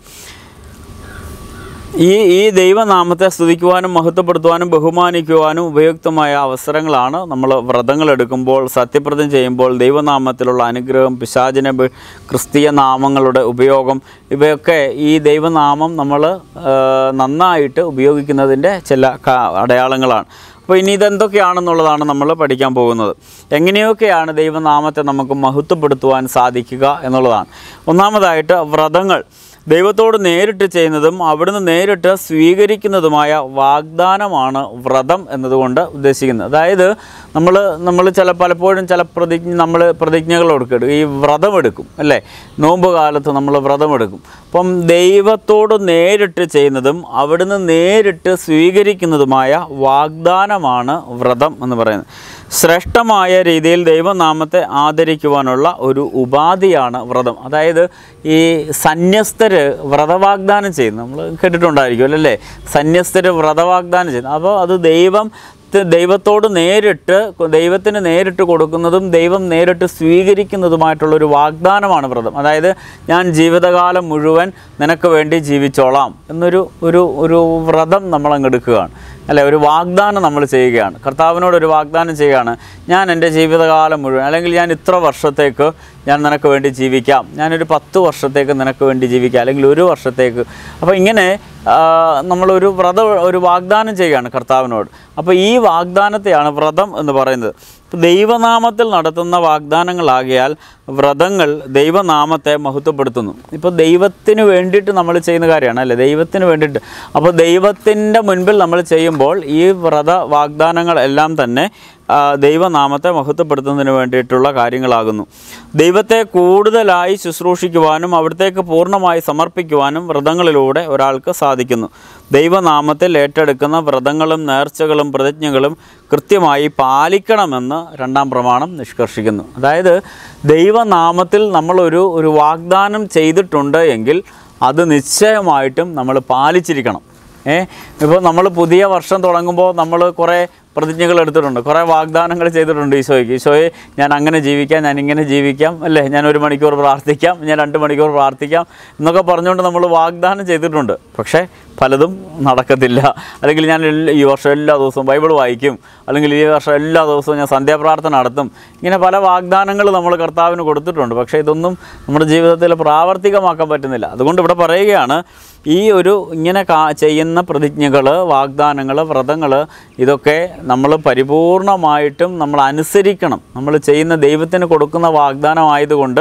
S1: ഈ ഈ ദൈവനാമത്തെ സ്തുതിക്കുവാനും മഹത്വപ്പെടുത്തുവാനും ബഹുമാനിക്കുവാനും ഉപയുക്തമായ അവസരങ്ങളാണ് നമ്മൾ വ്രതങ്ങൾ എടുക്കുമ്പോൾ സത്യപ്രതിജ്ഞ ചെയ്യുമ്പോൾ ദൈവനാമത്തിലുള്ള അനുഗ്രഹം പിശാചിന ബ- ക്രിസ്തീയ നാമങ്ങളുടെ ഉപയോഗം ഇവയൊക്കെ ഈ ദൈവനാമം നമ്മൾ നന്നായിട്ട് ഉപയോഗിക്കുന്നതിൻ്റെ ചില ക- അടയാളങ്ങളാണ് അപ്പോൾ ഇനി ഇതെന്തൊക്കെയാണെന്നുള്ളതാണ് നമ്മൾ പഠിക്കാൻ പോകുന്നത് എങ്ങനെയൊക്കെയാണ് ദൈവനാമത്തെ നമുക്ക് മഹത്വപ്പെടുത്തുവാൻ സാധിക്കുക എന്നുള്ളതാണ് ഒന്നാമതായിട്ട് വ്രതങ്ങൾ ദൈവത്തോട് നേരിട്ട് ചെയ്യുന്നതും അവിടുന്ന് നേരിട്ട് സ്വീകരിക്കുന്നതുമായ വാഗ്ദാനമാണ് വ്രതം എന്നതുകൊണ്ട് ഉദ്ദേശിക്കുന്നത് അതായത് നമ്മൾ നമ്മൾ ചില പലപ്പോഴും ചില പ്രതിജ്ഞ നമ്മൾ പ്രതിജ്ഞകൾ എടുക്കും ഈ വ്രതം എടുക്കും അല്ലേ നോമ്പ് കാലത്ത് നമ്മൾ വ്രതം എടുക്കും അപ്പം ദൈവത്തോട് നേരിട്ട് ചെയ്യുന്നതും അവിടുന്ന് നേരിട്ട് സ്വീകരിക്കുന്നതുമായ വാഗ്ദാനമാണ് വ്രതം എന്ന് പറയുന്നത് ശ്രേഷ്ഠമായ രീതിയിൽ ദൈവനാമത്തെ ആദരിക്കുവാനുള്ള ഒരു ഉപാധിയാണ് വ്രതം അതായത് ഈ സന്യസ്തര് വ്രതവാഗ്ദാനം ചെയ്യുന്നു നമ്മൾ കേട്ടിട്ടുണ്ടായിരിക്കും അല്ലേ സന്യസ്തര് വ്രതവാഗ്ദാനം ചെയ്യുന്നു അപ്പോൾ അത് ദൈവം ത്ത് ദൈവത്തോട് നേരിട്ട് ദൈവത്തിന് നേരിട്ട് കൊടുക്കുന്നതും ദൈവം നേരിട്ട് സ്വീകരിക്കുന്നതുമായിട്ടുള്ള ഒരു വാഗ്ദാനമാണ് വ്രതം അതായത് ഞാൻ ജീവിതകാലം മുഴുവൻ നിനക്ക് വേണ്ടി ജീവിച്ചോളാം എന്നൊരു ഒരു ഒരു വ്രതം നമ്മൾ അങ്ങ് എടുക്കുകയാണ് അല്ലെ ഒരു വാഗ്ദാനം നമ്മൾ ചെയ്യുകയാണ് കർത്താവിനോട് ഒരു വാഗ്ദാനം ചെയ്യുകയാണ് ഞാൻ എൻ്റെ ജീവിതകാലം മുഴുവൻ അല്ലെങ്കിൽ ഞാൻ ഇത്ര വർഷത്തേക്ക് ഞാൻ നിനക്ക് വേണ്ടി ജീവിക്കാം ഞാനൊരു പത്ത് വർഷത്തേക്ക് നിനക്ക് വേണ്ടി ജീവിക്കാം അല്ലെങ്കിൽ ഒരു വർഷത്തേക്ക് അപ്പോൾ ഇങ്ങനെ ആ, നമ്മളൊരു വ്രത ഒരു വാഗ്ദാനം ചെയ്യുകയാണ് കർത്താവിനോട് അപ്പോൾ ഈ വാഗ്ദാനത്തെയാണ് വ്രതം എന്ന് പറയുന്നത് ഇപ്പോൾ ദൈവനാമത്തിൽ നടത്തുന്ന വാഗ്ദാനങ്ങളാകിയാൽ വ്രതങ്ങൾ ദൈവനാമത്തെ മഹത്വപ്പെടുത്തുന്നു ഇപ്പോൾ ദൈവത്തിന് വേണ്ടിയിട്ട് നമ്മൾ ചെയ്യുന്ന കാര്യമാണ് അല്ലേ ദൈവത്തിന് വേണ്ടിയിട്ട് അപ്പോൾ ദൈവത്തിൻ്റെ മുൻപിൽ നമ്മൾ ചെയ്യുമ്പോൾ ഈ വ്രത വാഗ്ദാനങ്ങൾ എല്ലാം തന്നെ ആ, ദൈവനാമത്തെ മഹത്വപ്പെടുത്തുന്നതിന് വേണ്ടിയിട്ടുള്ള കാര്യങ്ങളാകുന്നു ദൈവത്തെ കൂടുതലായി ശുശ്രൂഷിക്കുവാനും അവിടത്തേക്ക് പൂർണ്ണമായി സമർപ്പിക്കുവാനും വ്രതങ്ങളിലൂടെ ഒരാൾക്ക് സാധിക്കുന്നു ദൈവനാമത്തിൽ ഏറ്റെടുക്കുന്ന വ്രതങ്ങളും നേർച്ചകളും പ്രതിജ്ഞകളും കൃത്യമായി പാലിക്കണമെന്ന് രണ്ടാം പ്രമാണം നിഷ്കർഷിക്കുന്നു അതായത് ദൈവനാമത്തിൽ നമ്മളൊരു ഒരു വാഗ്ദാനം ചെയ്തിട്ടുണ്ട് എങ്കിൽ അത് നിശ്ചയമായിട്ടും നമ്മൾ പാലിച്ചിരിക്കണം ഏ ഇപ്പോൾ നമ്മൾ പുതിയ വർഷം തുടങ്ങുമ്പോൾ നമ്മൾ കുറേ പ്രതിജ്ഞകൾ എടുത്തിട്ടുണ്ട് കുറേ വാഗ്ദാനങ്ങൾ ചെയ്തിട്ടുണ്ട് ഈശോയ്ക്ക് ഈശോയെ ഞാൻ അങ്ങനെ ജീവിക്കാം ഞാൻ ഇങ്ങനെ ജീവിക്കാം അല്ലേ ഞാൻ ഒരു മണിക്കൂർ പ്രാർത്ഥിക്കാം ഞാൻ രണ്ട് മണിക്കൂർ പ്രാർത്ഥിക്കാം എന്നൊക്കെ പറഞ്ഞുകൊണ്ട് നമ്മൾ വാഗ്ദാനം ചെയ്തിട്ടുണ്ട് പക്ഷേ പലതും നടക്കത്തില്ല അല്ലെങ്കിൽ ഞാൻ എല്ലാ- ഈ വർഷം എല്ലാ ദിവസവും ബൈബിൾ വായിക്കും അല്ലെങ്കിൽ ഈ വർഷം എല്ലാ ദിവസവും ഞാൻ സന്ധ്യാപ്രാർത്ഥന നടത്തും ഇങ്ങനെ പല വാഗ്ദാനങ്ങൾ നമ്മൾ കർത്താവിന് കൊടുത്തിട്ടുണ്ട് പക്ഷേ ഇതൊന്നും നമ്മുടെ ജീവിതത്തിൽ പ്രാവർത്തികമാക്കാൻ പറ്റുന്നില്ല അതുകൊണ്ട് ഇവിടെ പറയുകയാണ് ഈ ഒരു ഇങ്ങനെ കാ ചെയ്യുന്ന പ്രതിജ്ഞകൾ വാഗ്ദാനങ്ങൾ വ്രതങ്ങൾ ഇതൊക്കെ നമ്മൾ പരിപൂർണമായിട്ടും നമ്മൾ അനുസരിക്കണം നമ്മൾ ചെയ്യുന്ന ദൈവത്തിന് കൊടുക്കുന്ന വാഗ്ദാനമായതുകൊണ്ട്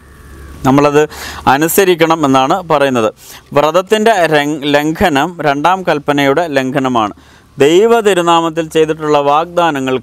S1: നമ്മളത് അനുസരിക്കണം എന്നാണ് പറയുന്നത് വ്രതത്തിൻ്റെ രംഗ് ലംഘനം രണ്ടാം കൽപ്പനയുടെ ലംഘനമാണ് ദൈവ തിരുനാമത്തിൽ ചെയ്തിട്ടുള്ള വാഗ്ദാനങ്ങൾക്ക്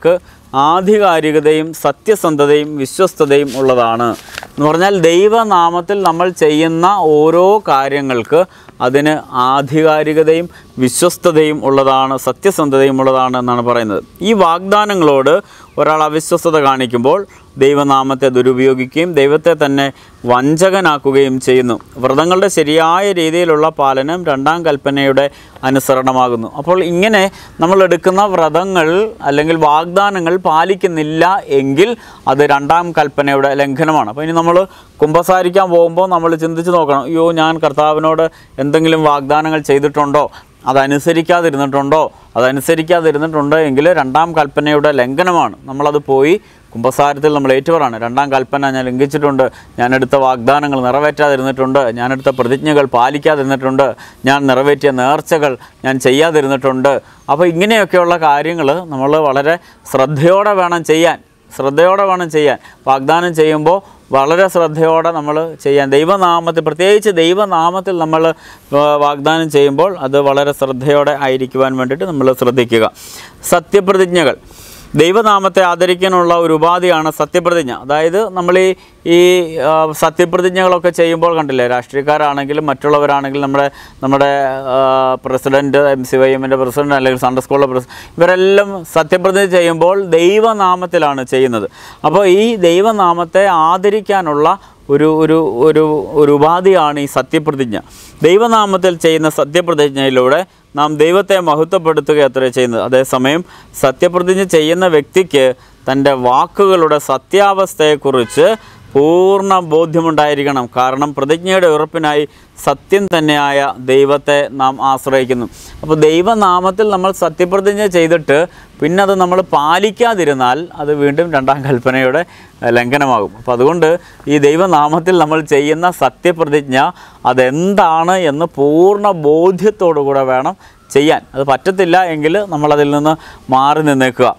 S1: ആധികാരികതയും സത്യസന്ധതയും വിശ്വസ്തതയും ഉള്ളതാണ് എന്ന് പറഞ്ഞാൽ ദൈവനാമത്തിൽ നമ്മൾ ചെയ്യുന്ന ഓരോ കാര്യങ്ങൾക്ക് അതിന് ആധികാരികതയും വിശ്വസ്തതയും ഉള്ളതാണ് സത്യസന്ധതയും ഉള്ളതാണ് എന്നാണ് പറയുന്നത് ഈ വാഗ്ദാനങ്ങളോട് ഒരാൾ അവിശ്വസ്തത കാണിക്കുമ്പോൾ ദൈവനാമത്തെ ദുരുപയോഗിക്കുകയും ദൈവത്തെ തന്നെ വഞ്ചകനാക്കുകയും ചെയ്യുന്നു വ്രതങ്ങളുടെ ശരിയായ രീതിയിലുള്ള പാലനം രണ്ടാം കൽപ്പനയുടെ അനുസരണമാകുന്നു അപ്പോൾ ഇങ്ങനെ നമ്മൾ എടുക്കുന്ന വ്രതങ്ങൾ അല്ലെങ്കിൽ വാഗ്ദാനങ്ങൾ പാലിക്കുന്നില്ല എങ്കിൽ അത് രണ്ടാം കൽപ്പനയുടെ ലംഘനമാണ് അപ്പോൾ ഇനി നമ്മൾ കുമ്പസാരിക്കാൻ പോകുമ്പോൾ നമ്മൾ ചിന്തിച്ച് നോക്കണം അയ്യോ ഞാൻ കർത്താവിനോട് എന്തെങ്കിലും വാഗ്ദാനങ്ങൾ ചെയ്തിട്ടുണ്ടോ അതനുസരിക്കാതിരുന്നിട്ടുണ്ടോ അതനുസരിക്കാതിരുന്നിട്ടുണ്ട് എങ്കിൽ രണ്ടാം കൽപ്പനയുടെ ലംഘനമാണ് നമ്മളത് പോയി കുംഭസാരത്തിൽ നമ്മൾ ഏറ്റുപറാണ് രണ്ടാം കൽപ്പന ഞാൻ ലംഘിച്ചിട്ടുണ്ട് ഞാൻ എടുത്ത വാഗ്ദാനങ്ങൾ നിറവേറ്റാതിരുന്നിട്ടുണ്ട് ഞാൻ എടുത്ത പ്രതിജ്ഞകൾ പാലിക്കാതിരുന്നിട്ടുണ്ട് ഞാൻ നിറവേറ്റിയ നേർച്ചകൾ ഞാൻ ചെയ്യാതിരുന്നിട്ടുണ്ട് അപ്പോൾ ഇങ്ങനെയൊക്കെയുള്ള കാര്യങ്ങൾ നമ്മൾ വളരെ ശ്രദ്ധയോടെ വേണം ചെയ്യാൻ ശ്രദ്ധയോടെ വേണം ചെയ്യാൻ വാഗ്ദാനം ചെയ്യുമ്പോൾ വളരെ ശ്രദ്ധയോടെ നമ്മൾ ചെയ്യാൻ ദൈവനാമത്തിൽ പ്രത്യേകിച്ച് ദൈവനാമത്തിൽ നമ്മൾ ആ, വാഗ്ദാനം ചെയ്യുമ്പോൾ അത് വളരെ ശ്രദ്ധയോടെ ആയിരിക്കുവാൻ വേണ്ടിയിട്ട് നമ്മൾ ശ്രദ്ധിക്കുക സത്യപ്രതിജ്ഞകൾ ദൈവനാമത്തെ ആദരിക്കാനുള്ള ഒരു ഉപാധിയാണ് സത്യപ്രതിജ്ഞ അതായത് നമ്മൾ ഈ ഈ ആ, സത്യപ്രതിജ്ഞകളൊക്കെ ചെയ്യുമ്പോൾ കണ്ടില്ലേ രാഷ്ട്രീയക്കാരാണെങ്കിലും മറ്റുള്ളവരാണെങ്കിലും നമ്മുടെ നമ്മുടെ പ്രസിഡൻറ്റ് എം സി വൈ എമ്മിൻ്റെ പ്രസിഡന്റ് അല്ലെങ്കിൽ സൺഡേ സ്കൂളിലെ പ്രസിഡന്റ് ഇവരെല്ലാം സത്യപ്രതിജ്ഞ ചെയ്യുമ്പോൾ ദൈവനാമത്തിലാണ് ചെയ്യുന്നത് അപ്പോൾ ഈ ദൈവനാമത്തെ ആദരിക്കാനുള്ള ഒരു ഒരു ഒരു ഒരു ഉപാധിയാണ് ഈ സത്യപ്രതിജ്ഞ ദൈവനാമത്തിൽ ചെയ്യുന്ന സത്യപ്രതിജ്ഞയിലൂടെ നാം ദൈവത്തെ മഹത്വപ്പെടുത്തുക അത്രേ ചെയ്യുന്നത് അതേസമയം സത്യപ്രതിജ്ഞ ചെയ്യുന്ന വ്യക്തിക്ക് തൻ്റെ വാക്കുകളുടെ സത്യാവസ്ഥയെക്കുറിച്ച് പൂർണ്ണ ബോധ്യമുണ്ടായിരിക്കണം കാരണം പ്രതിജ്ഞയുടെ ഉറപ്പിനായി സത്യം തന്നെയായ ദൈവത്തെ നാം ആശ്രയിക്കുന്നു അപ്പോൾ ദൈവനാമത്തിൽ നമ്മൾ സത്യപ്രതിജ്ഞ ചെയ്തിട്ട് പിന്നെ അത് നമ്മൾ പാലിക്കാതിരുന്നാൽ അത് വീണ്ടും രണ്ടാം കൽപ്പനയുടെ ഏഹ്, ലംഘനമാകും അപ്പോൾ അതുകൊണ്ട് ഈ ദൈവനാമത്തിൽ നമ്മൾ ചെയ്യുന്ന സത്യപ്രതിജ്ഞ അതെന്താണ് എന്ന് പൂർണ്ണ ബോധ്യത്തോടു കൂടെ വേണം ചെയ്യാൻ അത് പറ്റത്തില്ല എങ്കിൽ നമ്മളതിൽ നിന്ന് മാറി നിന്നേക്കുക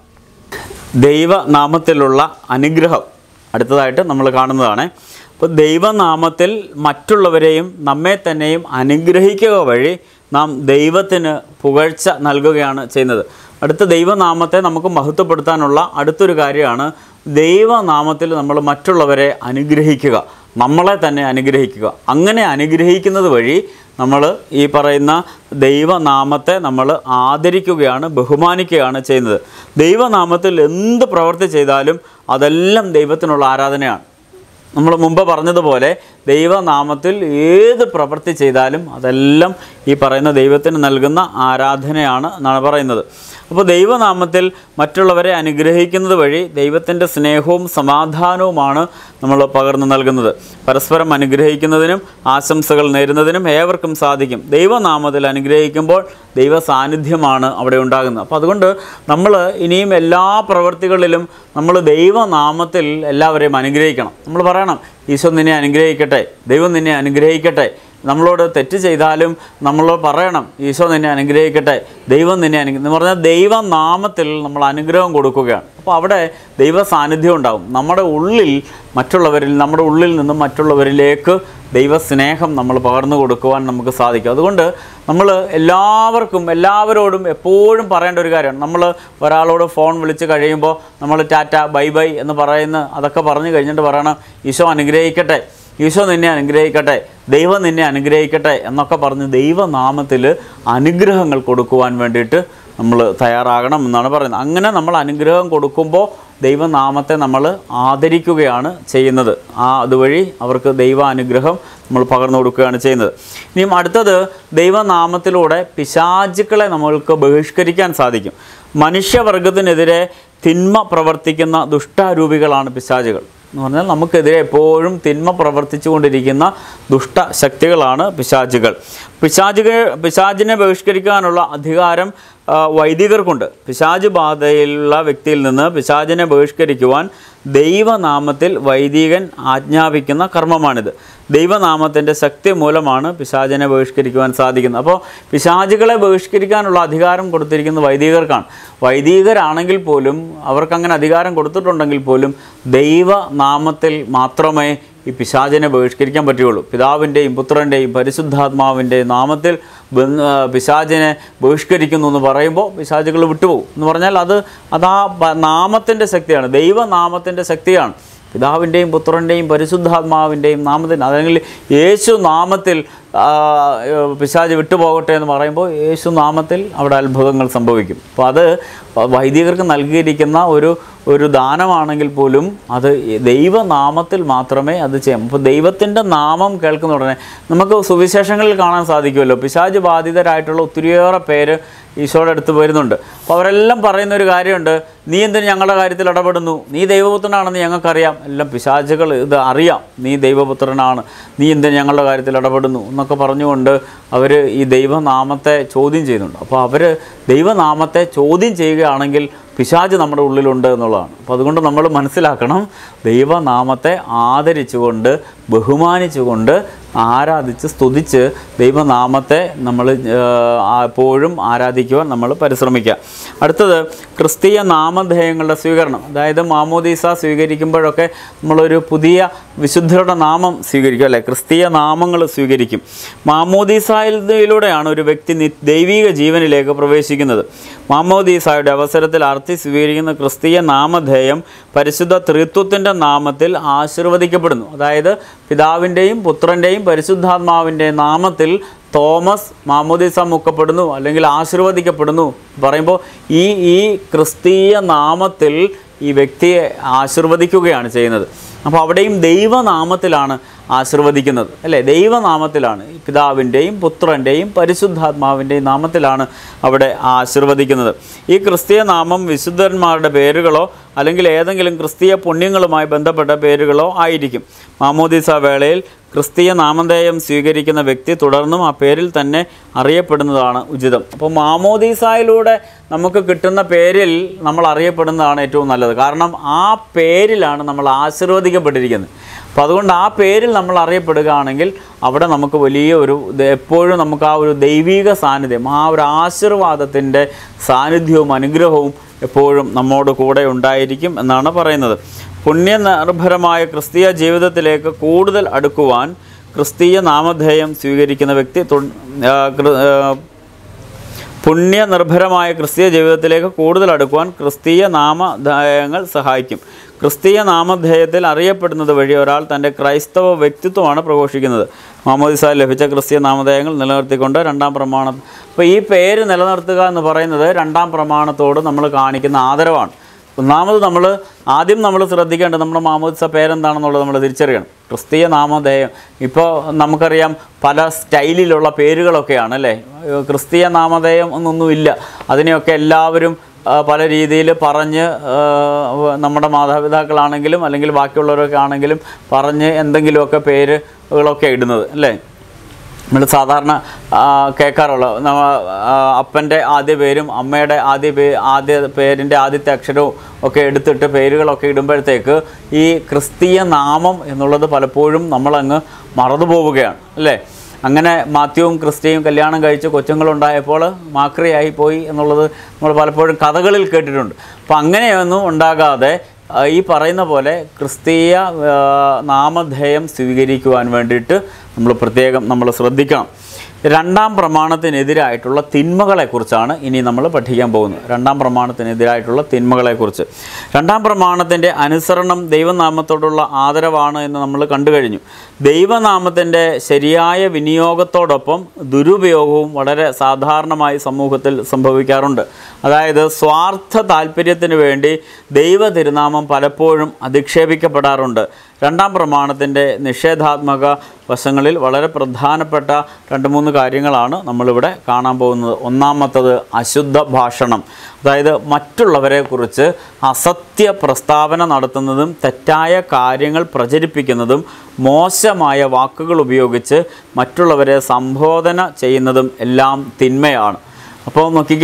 S1: ദൈവനാമത്തിലുള്ള അനുഗ്രഹം അടുത്തതായിട്ട് നമ്മൾ കാണുന്നതാണ് അപ്പോൾ ദൈവനാമത്തിൽ മറ്റുള്ളവരെയും നമ്മെ തന്നെയും അനുഗ്രഹിക്കുക വഴി നാം ദൈവത്തിന് പുകഴ്ച നൽകുകയാണ് ചെയ്യുന്നത് അടുത്ത ദൈവനാമത്തെ നമുക്ക് മഹത്വപ്പെടുത്താനുള്ള അടുത്തൊരു കാര്യമാണ് ദൈവനാമത്തിൽ നമ്മൾ മറ്റുള്ളവരെ അനുഗ്രഹിക്കുക നമ്മളെ തന്നെ അനുഗ്രഹിക്കുക അങ്ങനെ അനുഗ്രഹിക്കുന്നത് വഴി നമ്മൾ ഈ പറയുന്ന ദൈവനാമത്തെ നമ്മൾ ആദരിക്കുകയാണ് ബഹുമാനിക്കുകയാണ് ചെയ്യുന്നത് ദൈവനാമത്തിൽ എന്ത് പ്രവൃത്തി ചെയ്താലും അതെല്ലാം ദൈവത്തിനുള്ള ആരാധനയാണ് നമ്മൾ മുമ്പ് പറഞ്ഞതുപോലെ ദൈവനാമത്തിൽ ഏത് പ്രവൃത്തി ചെയ്താലും അതെല്ലാം ഈ പറയുന്ന ദൈവത്തിന് നൽകുന്ന ആരാധനയാണ് എന്നാണ് പറയുന്നത് അപ്പോൾ ദൈവനാമത്തിൽ മറ്റുള്ളവരെ അനുഗ്രഹിക്കുന്നത് വഴി ദൈവത്തിൻ്റെ സ്നേഹവും സമാധാനവുമാണ് നമ്മൾ പകർന്നു നൽകുന്നത് പരസ്പരം അനുഗ്രഹിക്കുന്നതിനും ആശംസകൾ നേരുന്നതിനും ഏവർക്കും സാധിക്കും ദൈവനാമത്തിൽ അനുഗ്രഹിക്കുമ്പോൾ ദൈവ സാന്നിധ്യമാണ് അവിടെ ഉണ്ടാകുന്നത് അപ്പോൾ അതുകൊണ്ട് നമ്മൾ ഇനിയും എല്ലാ പ്രവൃത്തികളിലും നമ്മൾ ദൈവനാമത്തിൽ എല്ലാവരെയും അനുഗ്രഹിക്കണം നമ്മൾ പറയണം ഈശോ നിന്നെ അനുഗ്രഹിക്കട്ടെ ദൈവം നിന്നെ അനുഗ്രഹിക്കട്ടെ നമ്മളോട് തെറ്റ് ചെയ്താലും നമ്മളോട് പറയണം ഈശോ നിന്നെ അനുഗ്രഹിക്കട്ടെ ദൈവം നിന്നെ അനുഗ്രഹം എന്ന് പറഞ്ഞാൽ ദൈവനാമത്തിൽ നമ്മൾ അനുഗ്രഹം കൊടുക്കുകയാണ് അപ്പോൾ അവിടെ ദൈവ സാന്നിധ്യം ഉണ്ടാകും നമ്മുടെ ഉള്ളിൽ മറ്റുള്ളവരിൽ നമ്മുടെ ഉള്ളിൽ നിന്നും മറ്റുള്ളവരിലേക്ക് ദൈവസ്നേഹം നമ്മൾ പകർന്നു കൊടുക്കുവാൻ നമുക്ക് സാധിക്കും അതുകൊണ്ട് നമ്മൾ എല്ലാവർക്കും എല്ലാവരോടും എപ്പോഴും പറയേണ്ട ഒരു കാര്യമാണ് നമ്മൾ ഒരാളോട് ഫോൺ വിളിച്ച് കഴിയുമ്പോൾ നമ്മൾ ടാറ്റ ബൈ ബൈ എന്ന് പറയുന്ന അതൊക്കെ പറഞ്ഞു കഴിഞ്ഞിട്ട് പറയണം ഈശോ അനുഗ്രഹിക്കട്ടെ ഈശോ നിന്നെ അനുഗ്രഹിക്കട്ടെ ദൈവം നിന്നെ അനുഗ്രഹിക്കട്ടെ എന്നൊക്കെ പറഞ്ഞ് ദൈവനാമത്തിൽ അനുഗ്രഹങ്ങൾ കൊടുക്കുവാൻ വേണ്ടിയിട്ട് നമ്മൾ തയ്യാറാകണം എന്നാണ് പറയുന്നത് അങ്ങനെ നമ്മൾ അനുഗ്രഹം കൊടുക്കുമ്പോൾ ദൈവനാമത്തെ നമ്മൾ ആദരിക്കുകയാണ് ചെയ്യുന്നത് ആ അതുവഴി അവർക്ക് ദൈവ അനുഗ്രഹം നമ്മൾ പകർന്നു കൊടുക്കുകയാണ് ചെയ്യുന്നത് ഇനിയും അടുത്തത് ദൈവനാമത്തിലൂടെ പിശാചുക്കളെ നമ്മൾക്ക് ബഹിഷ്കരിക്കാൻ സാധിക്കും മനുഷ്യവർഗത്തിനെതിരെ തിന്മ പ്രവർത്തിക്കുന്ന ദുഷ്ടാരൂപികളാണ് പിശാചുകൾ എന്ന് പറഞ്ഞാൽ നമുക്കെതിരെ എപ്പോഴും തിന്മ പ്രവർത്തിച്ചു കൊണ്ടിരിക്കുന്ന ദുഷ്ടശക്തികളാണ് പിശാചുകൾ പിശാചുകൾ പിശാചിനെ ബഹിഷ്കരിക്കാനുള്ള അധികാരം ആ, വൈദികർക്കുണ്ട് പിശാച് ബാധയിലുള്ള വ്യക്തിയിൽ നിന്ന് പിശാചിനെ ബഹിഷ്കരിക്കുവാൻ ദൈവനാമത്തിൽ വൈദികൻ ആജ്ഞാപിക്കുന്ന കർമ്മമാണിത് ദൈവനാമത്തിൻ്റെ ശക്തി മൂലമാണ് പിശാചിനെ ബഹിഷ്കരിക്കുവാൻ സാധിക്കുന്നത് അപ്പോൾ പിശാചുകളെ ബഹിഷ്കരിക്കാനുള്ള അധികാരം കൊടുത്തിരിക്കുന്നത് വൈദികർക്കാണ് വൈദികരാണെങ്കിൽ പോലും അവർക്കങ്ങനെ അധികാരം കൊടുത്തിട്ടുണ്ടെങ്കിൽ പോലും ദൈവനാമത്തിൽ മാത്രമേ ഈ പിശാചിനെ ബഹിഷ്കരിക്കാൻ പറ്റുകയുള്ളൂ പിതാവിൻ്റെയും പുത്രൻ്റെയും പരിശുദ്ധാത്മാവിൻ്റെയും നാമത്തിൽ ബന്ധ- ആ, പിശാചിനെ ബഹിഷ്കരിക്കുന്നു എന്ന് പറയുമ്പോൾ പിശാചുകൾ വിട്ടുപോകും എന്ന് പറഞ്ഞാൽ അത് അതാ നാമത്തിൻ്റെ ശക്തിയാണ് ദൈവനാമത്തിൻ്റെ ശക്തിയാണ് പിതാവിൻ്റെയും പുത്രൻ്റെയും പരിശുദ്ധാത്മാവിൻ്റെയും നാമത്തിൽ അല്ലെങ്കിൽ യേശു നാമത്തിൽ ആ, പിശാച് വിട്ടുപോകട്ടെ എന്ന് പറയുമ്പോൾ യേശു നാമത്തിൽ അവിടെ അത്ഭുതങ്ങൾ സംഭവിക്കും അപ്പോൾ അത് വൈദികർക്ക് നൽകിയിരിക്കുന്ന ഒരു ഒരു ദാനമാണെങ്കിൽ പോലും അത് ദൈവനാമത്തിൽ മാത്രമേ അത് ചെയ്യാം അപ്പോൾ ദൈവത്തിൻ്റെ നാമം കേൾക്കുന്ന ഉടനെ നമുക്ക് സുവിശേഷങ്ങളിൽ കാണാൻ സാധിക്കുമല്ലോ പിശാച് ബാധിതരായിട്ടുള്ള ഒത്തിരിയേറെ പേര് ഈശോയുടെ അടുത്ത് വരുന്നുണ്ട് അപ്പോൾ അവരെല്ലാം പറയുന്ന ഒരു കാര്യമുണ്ട് നീ എന്തിന് ഞങ്ങളുടെ കാര്യത്തിൽ ഇടപെടുന്നു നീ ദൈവപുത്രനാണെന്ന് ഞങ്ങൾക്കറിയാം എല്ലാം പിശാചുകൾ ഇത് അറിയാം നീ ദൈവപുത്രനാണ് നീ എന്തിന് ഞങ്ങളുടെ കാര്യത്തിൽ ഇടപെടുന്നു എന്നൊക്കെ പറഞ്ഞുകൊണ്ട് അവർ ഈ ദൈവനാമത്തെ ചോദ്യം ചെയ്യുന്നുണ്ട് അപ്പോൾ അവർ ദൈവനാമത്തെ ചോദ്യം ചെയ്യുകയാണെങ്കിൽ പിശാച് നമ്മുടെ ഉള്ളിലുണ്ട് എന്നുള്ളതാണ് അപ്പോൾ അതുകൊണ്ട് നമ്മൾ മനസ്സിലാക്കണം ദൈവനാമത്തെ ആദരിച്ചുകൊണ്ട് ബഹുമാനിച്ചുകൊണ്ട് ആരാധിച്ച് സ്തുതിച്ച് ദൈവനാമത്തെ നമ്മൾ എപ്പോഴും ആരാധിക്കുവാൻ നമ്മൾ പരിശ്രമിക്കുക അടുത്തത് ക്രിസ്തീയ നാമധേയങ്ങളുടെ സ്വീകരണം അതായത് മാമോദീസ സ്വീകരിക്കുമ്പോഴൊക്കെ നമ്മളൊരു പുതിയ വിശുദ്ധരുടെ നാമം സ്വീകരിക്കും അല്ലേ ക്രിസ്തീയ നാമങ്ങൾ സ്വീകരിക്കും മാമോദീസയിലൂടെയാണ് ഒരു വ്യക്തി നി- ദൈവിക ജീവനിലേക്ക് പ്രവേശിക്കുന്നത് മാമോദീസായുടെ അവസരത്തിൽ അർത്ഥി സ്വീകരിക്കുന്ന ക്രിസ്തീയ നാമധേയം പരിശുദ്ധ ത്രിത്വത്തിൻ്റെ നാമത്തിൽ ആശീർവദിക്കപ്പെടുന്നു അതായത് പിതാവിൻ്റെയും പുത്രൻ്റെയും പരിശുദ്ധാത്മാവിൻ്റെയും നാമത്തിൽ തോമസ് മാമോദീസ മുക്കപ്പെടുന്നു അല്ലെങ്കിൽ ആശീർവദിക്കപ്പെടുന്നു പറയുമ്പോൾ ഈ ഈ ക്രിസ്തീയ നാമത്തിൽ ഈ വ്യക്തിയെ ആശീർവദിക്കുകയാണ് ചെയ്യുന്നത് അപ്പോൾ അവിടെയും ദൈവനാമത്തിലാണ് ആശീർവദിക്കുന്നത് അല്ലേ ദൈവനാമത്തിലാണ് ഈ പിതാവിൻ്റെയും പുത്രൻ്റെയും പരിശുദ്ധാത്മാവിൻ്റെയും നാമത്തിലാണ് അവിടെ ആശീർവദിക്കുന്നത് ഈ ക്രിസ്തീയ നാമം വിശുദ്ധന്മാരുടെ പേരുകളോ അല്ലെങ്കിൽ ഏതെങ്കിലും ക്രിസ്തീയ പുണ്യങ്ങളുമായി ബന്ധപ്പെട്ട പേരുകളോ ആയിരിക്കും മാമോദീസ വേളയിൽ ക്രിസ്തീയ നാമധേയം സ്വീകരിക്കുന്ന വ്യക്തി തുടർന്നും ആ പേരിൽ തന്നെ അറിയപ്പെടുന്നതാണ് ഉചിതം അപ്പോൾ മാമോദീസായിലൂടെ നമുക്ക് കിട്ടുന്ന പേരിൽ നമ്മൾ അറിയപ്പെടുന്നതാണ് ഏറ്റവും നല്ലത് കാരണം ആ പേരിലാണ് നമ്മൾ ആശീർവദിക്കപ്പെട്ടിരിക്കുന്നത് അപ്പോൾ അതുകൊണ്ട് ആ പേരിൽ നമ്മൾ അറിയപ്പെടുകയാണെങ്കിൽ അവിടെ നമുക്ക് വലിയ ഒരു ഇത് എപ്പോഴും നമുക്ക് ആ ഒരു ദൈവിക സാന്നിധ്യം ആ ഒരു ആശീർവാദത്തിൻ്റെ സാന്നിധ്യവും അനുഗ്രഹവും എപ്പോഴും നമ്മോട് കൂടെ ഉണ്ടായിരിക്കും എന്നാണ് പറയുന്നത് പുണ്യനിർഭരമായ ക്രിസ്തീയ ജീവിതത്തിലേക്ക് കൂടുതൽ അടുക്കുവാൻ ക്രിസ്തീയ നാമധേയം സ്വീകരിക്കുന്ന വ്യക്തി തു- ആ, കൃ- ആ, പുണ്യനിർഭരമായ ക്രിസ്തീയ ജീവിതത്തിലേക്ക് കൂടുതൽ അടുക്കുവാൻ ക്രിസ്തീയ നാമധേയങ്ങൾ സഹായിക്കും ക്രിസ്തീയ നാമധേയത്തിൽ അറിയപ്പെടുന്നത് വഴി ഒരാൾ തൻ്റെ ക്രൈസ്തവ വ്യക്തിത്വമാണ് പ്രഘോഷിക്കുന്നത് മാമോദിസ ലഭിച്ച ക്രിസ്തീയ നാമധേയങ്ങൾ നിലനിർത്തിക്കൊണ്ട് രണ്ടാം പ്രമാണം അപ്പോൾ ഈ പേര് നിലനിർത്തുക എന്ന് പറയുന്നത് രണ്ടാം പ്രമാണത്തോട് നമ്മൾ കാണിക്കുന്ന ആദരവാണ് ഒന്നാമത് നമ്മൾ ആദ്യം നമ്മൾ ശ്രദ്ധിക്കേണ്ടത് നമ്മുടെ മാമോദിസ പേരെന്താണെന്നുള്ളത് നമ്മൾ തിരിച്ചറിയണം ക്രിസ്തീയ നാമധേയം ഇപ്പോൾ നമുക്കറിയാം പല സ്റ്റൈലിലുള്ള പേരുകളൊക്കെയാണ് അല്ലേ ഏഹ് ക്രിസ്തീയ നാമധേയം എന്നൊന്നുമില്ല അതിനെയൊക്കെ എല്ലാവരും ആ, പല രീതിയിൽ പറഞ്ഞ് ആ, നമ്മുടെ മാതാപിതാക്കളാണെങ്കിലും അല്ലെങ്കിൽ ബാക്കിയുള്ളവരൊക്കെ ആണെങ്കിലും പറഞ്ഞ് എന്തെങ്കിലുമൊക്കെ പേരുകളൊക്കെ ഇടുന്നത് അല്ലേ നമ്മൾ സാധാരണ ആ, കേൾക്കാറുള്ള നമ്മ ആ, അപ്പൻ്റെ ആദ്യ പേരും അമ്മയുടെ ആദ്യ പേ ആദ്യ പേരിൻ്റെ ആദ്യത്തെ അക്ഷരവും ഒക്കെ എടുത്തിട്ട് പേരുകളൊക്കെ ഇടുമ്പോഴത്തേക്ക് ഈ ക്രിസ്തീയ നാമം എന്നുള്ളത് പലപ്പോഴും നമ്മളങ്ങ് മറന്നു പോവുകയാണ് അല്ലേ അങ്ങനെ മാത്യുവും ക്രിസ്റ്റിയും കല്യാണം കഴിച്ച് കൊച്ചുങ്ങളുണ്ടായപ്പോൾ മാക്രിയായി പോയി എന്നുള്ളത് നമ്മൾ പലപ്പോഴും കഥകളിൽ കേട്ടിട്ടുണ്ട് അപ്പം അങ്ങനെയൊന്നും ഉണ്ടാകാതെ ആ, ഈ പറയുന്ന പോലെ ക്രിസ്തീയ ആ, നാമധേയം സ്വീകരിക്കുവാൻ വേണ്ടിയിട്ട് നമ്മൾ പ്രത്യേകം നമ്മൾ ശ്രദ്ധിക്കണം രണ്ടാം പ്രമാണത്തിനെതിരായിട്ടുള്ള തിന്മകളെക്കുറിച്ചാണ് ഇനി നമ്മൾ പഠിക്കാൻ പോകുന്നത് രണ്ടാം പ്രമാണത്തിനെതിരായിട്ടുള്ള തിന്മകളെക്കുറിച്ച് രണ്ടാം പ്രമാണത്തിൻ്റെ അനുസരണം ദൈവനാമത്തോടുള്ള ആദരവാണ് എന്ന് നമ്മൾ കണ്ടു കഴിഞ്ഞു ദൈവനാമത്തിൻ്റെ ശരിയായ വിനിയോഗത്തോടൊപ്പം ദുരുപയോഗവും വളരെ സാധാരണമായി സമൂഹത്തിൽ സംഭവിക്കാറുണ്ട് അതായത് സ്വാർത്ഥ താല്പര്യത്തിന് വേണ്ടി ദൈവ തിരുനാമം പലപ്പോഴും അധിക്ഷേപിക്കപ്പെടാറുണ്ട് രണ്ടാം പ്രമാണത്തിൻ്റെ നിഷേധാത്മക വശങ്ങളിൽ വളരെ പ്രധാനപ്പെട്ട രണ്ട് മൂന്ന് കാര്യങ്ങളാണ് നമ്മളിവിടെ കാണാൻ പോകുന്നത് ഒന്നാമത്തത് അശുദ്ധ ഭാഷണം അതായത് മറ്റുള്ളവരെക്കുറിച്ച് അസത്യ പ്രസ്താവന നടത്തുന്നതും തെറ്റായ കാര്യങ്ങൾ പ്രചരിപ്പിക്കുന്നതും മോശമായ വാക്കുകൾ ഉപയോഗിച്ച് മറ്റുള്ളവരെ സംബോധന ചെയ്യുന്നതും എല്ലാം തിന്മയാണ് അപ്പോൾ നോക്കിക്കേ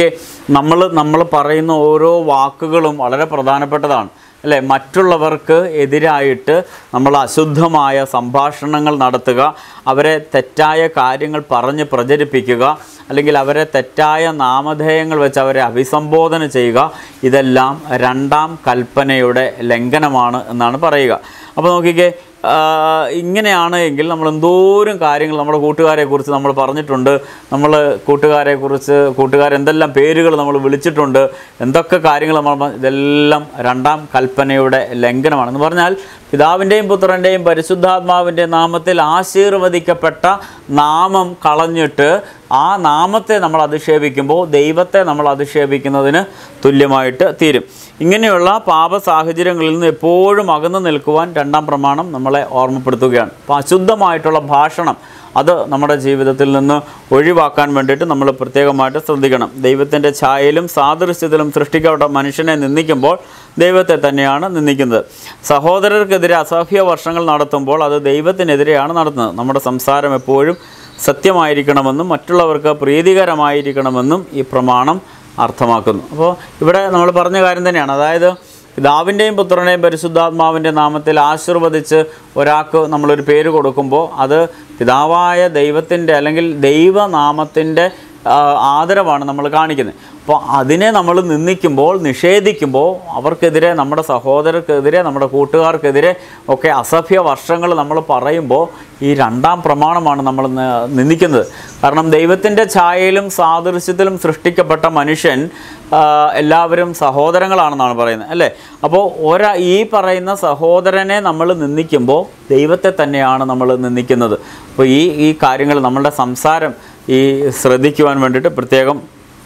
S1: നമ്മൾ നമ്മൾ പറയുന്ന ഓരോ വാക്കുകളും വളരെ പ്രധാനപ്പെട്ടതാണ് അല്ലേ മറ്റുള്ളവർക്ക് എതിരായിട്ട് നമ്മൾ അശുദ്ധമായ സംഭാഷണങ്ങൾ നടത്തുക അവരെ തെറ്റായ കാര്യങ്ങൾ പറഞ്ഞ് പ്രചരിപ്പിക്കുക അല്ലെങ്കിൽ അവരെ തെറ്റായ നാമധേയങ്ങൾ വെച്ച് അവരെ അഭിസംബോധന ചെയ്യുക ഇതെല്ലാം രണ്ടാം കൽപ്പനയുടെ ലംഘനമാണ് എന്നാണ് പറയുക അപ്പോൾ നോക്കിക്കേ ആ, ഇങ്ങനെയാണ് എങ്കിൽ നമ്മൾ എന്തോരം കാര്യങ്ങൾ നമ്മുടെ കൂട്ടുകാരെക്കുറിച്ച് നമ്മൾ പറഞ്ഞിട്ടുണ്ട് നമ്മൾ കൂട്ടുകാരെക്കുറിച്ച് കൂട്ടുകാരെന്തെല്ലാം പേരുകൾ നമ്മൾ വിളിച്ചിട്ടുണ്ട് എന്തൊക്കെ കാര്യങ്ങൾ നമ്മൾ പ- ഇതെല്ലാം രണ്ടാം കൽപ്പനയുടെ ലംഘനമാണ് എന്ന് പറഞ്ഞാൽ പിതാവിൻ്റെയും പുത്രൻ്റെയും പരിശുദ്ധാത്മാവിൻ്റെ നാമത്തിൽ ആശീർവദിക്കപ്പെട്ട നാമം കളഞ്ഞിട്ട് ആ നാമത്തെ നമ്മൾ അധിക്ഷേപിക്കുമ്പോൾ ദൈവത്തെ നമ്മൾ അധിക്ഷേപിക്കുന്നതിന് തുല്യമായിട്ട് തീരും ഇങ്ങനെയുള്ള പാപ സാഹചര്യങ്ങളിൽ നിന്ന് എപ്പോഴും അകന്നു നിൽക്കുവാൻ രണ്ടാം പ്രമാണം നമ്മളെ ഓർമ്മപ്പെടുത്തുകയാണ് അപ്പോൾ അശുദ്ധമായിട്ടുള്ള ഭാഷണം അത് നമ്മുടെ ജീവിതത്തിൽ നിന്ന് ഒഴിവാക്കാൻ വേണ്ടിയിട്ട് നമ്മൾ പ്രത്യേകമായിട്ട് ശ്രദ്ധിക്കണം ദൈവത്തിൻ്റെ ഛായയിലും സാദൃശ്യത്തിലും സൃഷ്ടിക്കപ്പെട്ട മനുഷ്യനെ നിന്ദിക്കുമ്പോൾ ദൈവത്തെ തന്നെയാണ് നിന്ദിക്കുന്നത് സഹോദരർക്കെതിരെ അസഹ്യ വർഷങ്ങൾ നടത്തുമ്പോൾ അത് ദൈവത്തിനെതിരെയാണ് നടത്തുന്നത് നമ്മുടെ സംസാരം എപ്പോഴും സത്യമായിരിക്കണമെന്നും മറ്റുള്ളവർക്ക് പ്രീതികരമായിരിക്കണമെന്നും ഈ പ്രമാണം അർത്ഥമാക്കുന്നു അപ്പോൾ ഇവിടെ നമ്മൾ പറഞ്ഞ കാര്യം തന്നെയാണ് അതായത് പിതാവിൻ്റെയും പുത്രൻ്റെയും പരിശുദ്ധാത്മാവിൻ്റെ നാമത്തിൽ ആശീർവദിച്ച് ഒരാൾക്ക് നമ്മളൊരു പേര് കൊടുക്കുമ്പോൾ അത് പിതാവായ ദൈവത്തിൻ്റെ അല്ലെങ്കിൽ ദൈവനാമത്തിൻ്റെ ആ, ആദരവാണ് നമ്മൾ കാണിക്കുന്നത് അപ്പോൾ അതിനെ നമ്മൾ നിന്ദിക്കുമ്പോൾ നിഷേധിക്കുമ്പോൾ അവർക്കെതിരെ നമ്മുടെ സഹോദരർക്കെതിരെ നമ്മുടെ കൂട്ടുകാർക്കെതിരെ ഒക്കെ അസഭ്യ വർഷങ്ങൾ നമ്മൾ പറയുമ്പോൾ ഈ രണ്ടാം പ്രമാണമാണ് നമ്മൾ ന- നിന്ദിക്കുന്നത് കാരണം ദൈവത്തിൻ്റെ ഛായയിലും സാദൃശ്യത്തിലും സൃഷ്ടിക്കപ്പെട്ട മനുഷ്യൻ ആ, എല്ലാവരും സഹോദരങ്ങളാണെന്നാണ് പറയുന്നത് അല്ലേ അപ്പോൾ ഒരാ ഈ പറയുന്ന സഹോദരനെ നമ്മൾ നിന്ദിക്കുമ്പോൾ ദൈവത്തെ തന്നെയാണ് നമ്മൾ നിന്ദിക്കുന്നത് അപ്പോൾ ഈ ഈ കാര്യങ്ങൾ നമ്മളുടെ സംസാരം ഈ ശ്രദ്ധിക്കുവാൻ വേണ്ടിയിട്ട് പ്രത്യേകം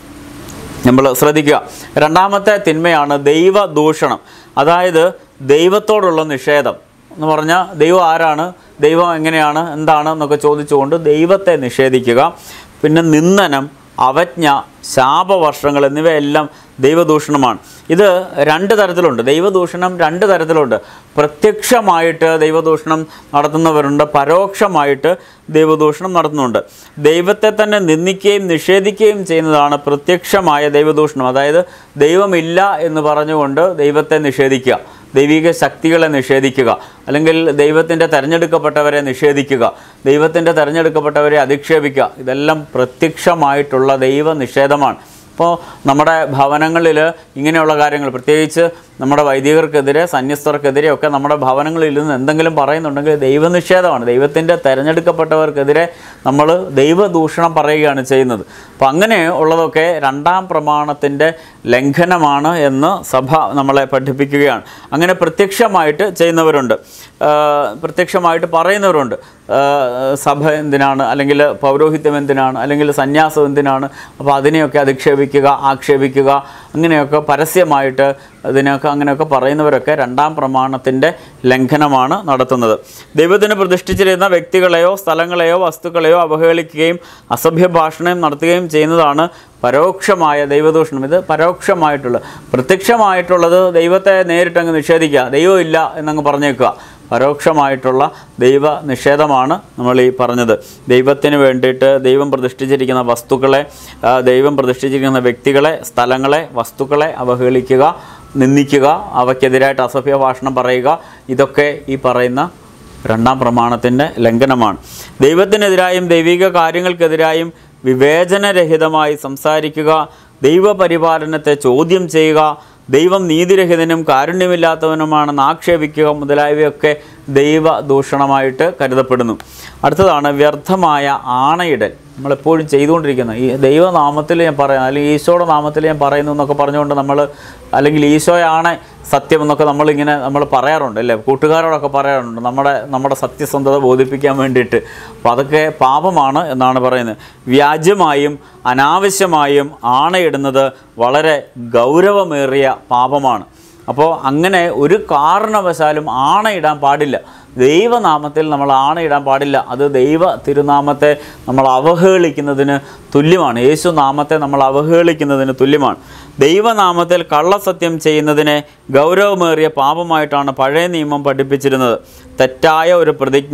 S1: നമ്മൾ ശ്രദ്ധിക്കുക രണ്ടാമത്തെ തിന്മയാണ് ദൈവദൂഷണം അതായത് ദൈവത്തോടുള്ള നിഷേധം എന്ന് പറഞ്ഞാൽ ദൈവം ആരാണ് ദൈവം എങ്ങനെയാണ് എന്താണ് എന്നൊക്കെ ചോദിച്ചുകൊണ്ട് ദൈവത്തെ നിഷേധിക്കുക പിന്നെ നിന്ദനം അവജ്ഞ ശാപവർഷങ്ങൾ എന്നിവയെല്ലാം ദൈവദൂഷണമാണ് ഇത് രണ്ട് തരത്തിലുണ്ട് ദൈവദൂഷണം രണ്ട് തരത്തിലുണ്ട് പ്രത്യക്ഷമായിട്ട് ദൈവദൂഷണം നടത്തുന്നവരുണ്ട് പരോക്ഷമായിട്ട് ദൈവദൂഷണം നടത്തുന്നുണ്ട് ദൈവത്തെ തന്നെ നിന്ദിക്കുകയും നിഷേധിക്കുകയും ചെയ്യുന്നതാണ് പ്രത്യക്ഷമായ ദൈവദൂഷണം അതായത് ദൈവമില്ല എന്ന് പറഞ്ഞുകൊണ്ട് ദൈവത്തെ നിഷേധിക്കുക ദൈവിക ശക്തികളെ നിഷേധിക്കുക അല്ലെങ്കിൽ ദൈവത്തിൻ്റെ തിരഞ്ഞെടുക്കപ്പെട്ടവരെ നിഷേധിക്കുക ദൈവത്തിൻ്റെ തിരഞ്ഞെടുക്കപ്പെട്ടവരെ അധിക്ഷേപിക്കുക ഇതെല്ലാം പ്രത്യക്ഷമായിട്ടുള്ള ദൈവ നിഷേധമാണ് അപ്പോൾ നമ്മുടെ ഭവനങ്ങളിൽ ഇങ്ങനെയുള്ള കാര്യങ്ങൾ പ്രത്യേകിച്ച് നമ്മുടെ വൈദികർക്കെതിരെ സന്യസ്തർക്കെതിരെ ഒക്കെ നമ്മുടെ ഭവനങ്ങളിൽ നിന്ന് എന്തെങ്കിലും പറയുന്നുണ്ടെങ്കിൽ ദൈവനിഷേധമാണ് ദൈവത്തിൻ്റെ തിരഞ്ഞെടുക്കപ്പെട്ടവർക്കെതിരെ നമ്മൾ ദൈവദൂഷണം പറയുകയാണ് ചെയ്യുന്നത് അപ്പോൾ അങ്ങനെ ഉള്ളതൊക്കെ രണ്ടാം പ്രമാണത്തിൻ്റെ ലംഘനമാണ് എന്ന് സഭ നമ്മളെ പഠിപ്പിക്കുകയാണ് അങ്ങനെ പ്രത്യക്ഷമായിട്ട് ചെയ്യുന്നവരുണ്ട് ആ, പ്രത്യക്ഷമായിട്ട് പറയുന്നവരുണ്ട് ആ, സഭ എന്തിനാണ് അല്ലെങ്കിൽ പൗരോഹിത്യം എന്തിനാണ് അല്ലെങ്കിൽ സന്യാസം എന്തിനാണ് അപ്പോൾ അതിനെയൊക്കെ അധിക്ഷേപിക്കുക ആക്ഷേപിക്കുക അങ്ങനെയൊക്കെ പരസ്യമായിട്ട് അതിനൊക്കെ അങ്ങനെയൊക്കെ പറയുന്നവരൊക്കെ രണ്ടാം പ്രമാണത്തിൻ്റെ ലംഘനമാണ് നടത്തുന്നത് ദൈവത്തിന് പ്രതിഷ്ഠിച്ചിരുന്ന വ്യക്തികളെയോ സ്ഥലങ്ങളെയോ വസ്തുക്കളെയോ അവഹേളിക്കുകയും അസഭ്യ ഭാഷണം നടത്തുകയും ചെയ്യുന്നതാണ് പരോക്ഷമായ ദൈവദൂഷണം ഇത് പരോക്ഷമായിട്ടുള്ള പ്രത്യക്ഷമായിട്ടുള്ളത് ദൈവത്തെ നേരിട്ടങ്ങ് നിഷേധിക്കുക ദൈവം ഇല്ല എന്നങ്ങ് പറഞ്ഞേക്കുക പരോക്ഷമായിട്ടുള്ള ദൈവ നിഷേധമാണ് നമ്മൾ ഈ പറഞ്ഞത് ദൈവത്തിന് വേണ്ടിയിട്ട് ദൈവം പ്രതിഷ്ഠിച്ചിരിക്കുന്ന വസ്തുക്കളെ ആ, ദൈവം പ്രതിഷ്ഠിച്ചിരിക്കുന്ന വ്യക്തികളെ സ്ഥലങ്ങളെ വസ്തുക്കളെ അവഹേളിക്കുക നിന്ദിക്കുക അവയ്ക്കെതിരായിട്ട് അസഭ്യ ഭാഷണം പറയുക ഇതൊക്കെ ഈ പറയുന്ന രണ്ടാം പ്രമാണത്തിൻ്റെ ലംഘനമാണ് ദൈവത്തിനെതിരായും ദൈവിക കാര്യങ്ങൾക്കെതിരായും വിവേചനരഹിതമായി സംസാരിക്കുക ദൈവപരിപാലനത്തെ ചോദ്യം ചെയ്യുക ദൈവം നീതിരഹിതനും കാരുണ്യമില്ലാത്തവനുമാണെന്ന് ആക്ഷേപിക്കുക മുതലായവയൊക്കെ ദൈവദൂഷണമായിട്ട് കരുതപ്പെടുന്നു അടുത്തതാണ് വ്യർത്ഥമായ ആണയിടൽ നമ്മളെപ്പോഴും ചെയ്തുകൊണ്ടിരിക്കുന്ന ഈ ദൈവനാമത്തിൽ ഞാൻ പറയാം അല്ലെങ്കിൽ ഈശോയുടെ നാമത്തിൽ ഞാൻ പറയുന്നു എന്നൊക്കെ പറഞ്ഞുകൊണ്ട് നമ്മൾ അല്ലെങ്കിൽ ഈശോയാണ് സത്യം എന്നൊക്കെ നമ്മളിങ്ങനെ നമ്മൾ പറയാറുണ്ട് അല്ലേ കൂട്ടുകാരോടൊക്കെ പറയാറുണ്ട് നമ്മുടെ നമ്മുടെ സത്യസന്ധത ബോധിപ്പിക്കാൻ വേണ്ടിയിട്ട് അപ്പോൾ അതൊക്കെ പാപമാണ് എന്നാണ് പറയുന്നത് വ്യാജ്യമായും അനാവശ്യമായും ആണയിടുന്നത് വളരെ ഗൗരവമേറിയ പാപമാണ് അപ്പോൾ അങ്ങനെ ഒരു കാരണവശാലും ആണയിടാൻ പാടില്ല ദൈവനാമത്തിൽ നമ്മൾ ആണയിടാൻ പാടില്ല അത് ദൈവ തിരുനാമത്തെ നമ്മൾ അവഹേളിക്കുന്നതിന് തുല്യമാണ് യേശു നാമത്തെ നമ്മൾ അവഹേളിക്കുന്നതിന് തുല്യമാണ് ദൈവനാമത്തിൽ കള്ളസത്യം ചെയ്യുന്നതിനെ ഗൗരവമേറിയ പാപമായിട്ടാണ് പഴയ നിയമം പഠിപ്പിച്ചിരുന്നത് തെറ്റായ ഒരു പ്രതിജ്ഞ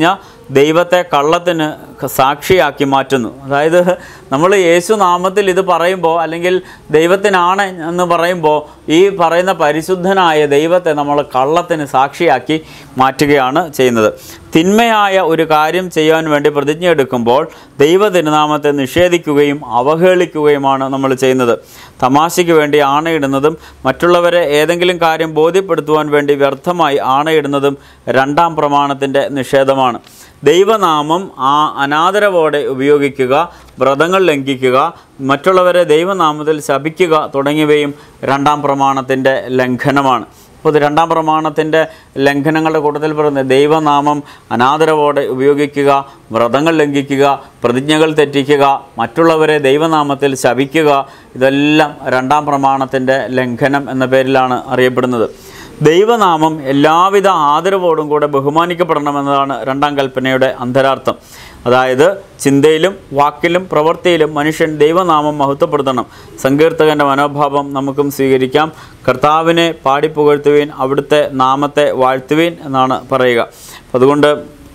S1: ദൈവത്തെ കള്ളത്തിന് സാക്ഷിയാക്കി മാറ്റുന്നു അതായത് നമ്മൾ യേശു നാമത്തിൽ ഇത് പറയുമ്പോൾ അല്ലെങ്കിൽ ദൈവത്തിനാണ് എന്ന് പറയുമ്പോൾ ഈ പറയുന്ന പരിശുദ്ധനായ ദൈവത്തെ നമ്മൾ കള്ളത്തിന് സാക്ഷിയാക്കി മാറ്റുകയാണ് ചെയ്യുന്നത് തിന്മയായ ഒരു കാര്യം ചെയ്യാൻ വേണ്ടി പ്രതിജ്ഞ എടുക്കുമ്പോൾ ദൈവ തിരുനാമത്തെ നിഷേധിക്കുകയും അവഹേളിക്കുകയുമാണ് നമ്മൾ ചെയ്യുന്നത് തമാശയ്ക്ക് വേണ്ടി ആണയിടുന്നതും മറ്റുള്ളവരെ ഏതെങ്കിലും കാര്യം ബോധ്യപ്പെടുത്തുവാൻ വേണ്ടി വ്യർത്ഥമായി ആണയിടുന്നതും രണ്ടാം പ്രമാണത്തിൻ്റെ നിഷേധമാണ് ദൈവനാമം ആ അനാദരവോടെ ഉപയോഗിക്കുക വ്രതങ്ങൾ ലംഘിക്കുക മറ്റുള്ളവരെ ദൈവനാമത്തിൽ ശപിക്കുക തുടങ്ങിയവയും രണ്ടാം പ്രമാണത്തിൻ്റെ ലംഘനമാണ് അപ്പോൾ ഇത് രണ്ടാം പ്രമാണത്തിൻ്റെ ലംഘനങ്ങളുടെ കൂട്ടത്തിൽ പറയുന്നത് ദൈവനാമം അനാദരവോടെ ഉപയോഗിക്കുക വ്രതങ്ങൾ ലംഘിക്കുക പ്രതിജ്ഞകൾ തെറ്റിക്കുക മറ്റുള്ളവരെ ദൈവനാമത്തിൽ ശപിക്കുക ഇതെല്ലാം രണ്ടാം പ്രമാണത്തിൻ്റെ ലംഘനം എന്ന പേരിലാണ് അറിയപ്പെടുന്നത് ദൈവനാമം എല്ലാവിധ ആദരവോടും കൂടെ ബഹുമാനിക്കപ്പെടണമെന്നതാണ് രണ്ടാം കൽപ്പനയുടെ അന്തരാർത്ഥം അതായത് ചിന്തയിലും വാക്കിലും പ്രവൃത്തിയിലും മനുഷ്യൻ ദൈവനാമം മഹത്വപ്പെടുത്തണം സങ്കീർത്തകൻ്റെ മനോഭാവം നമുക്കും സ്വീകരിക്കാം കർത്താവിനെ പാടിപ്പുകഴ്ത്തുവീൻ അവിടുത്തെ നാമത്തെ വാഴ്ത്തുവീൻ എന്നാണ് പറയുക അതുകൊണ്ട്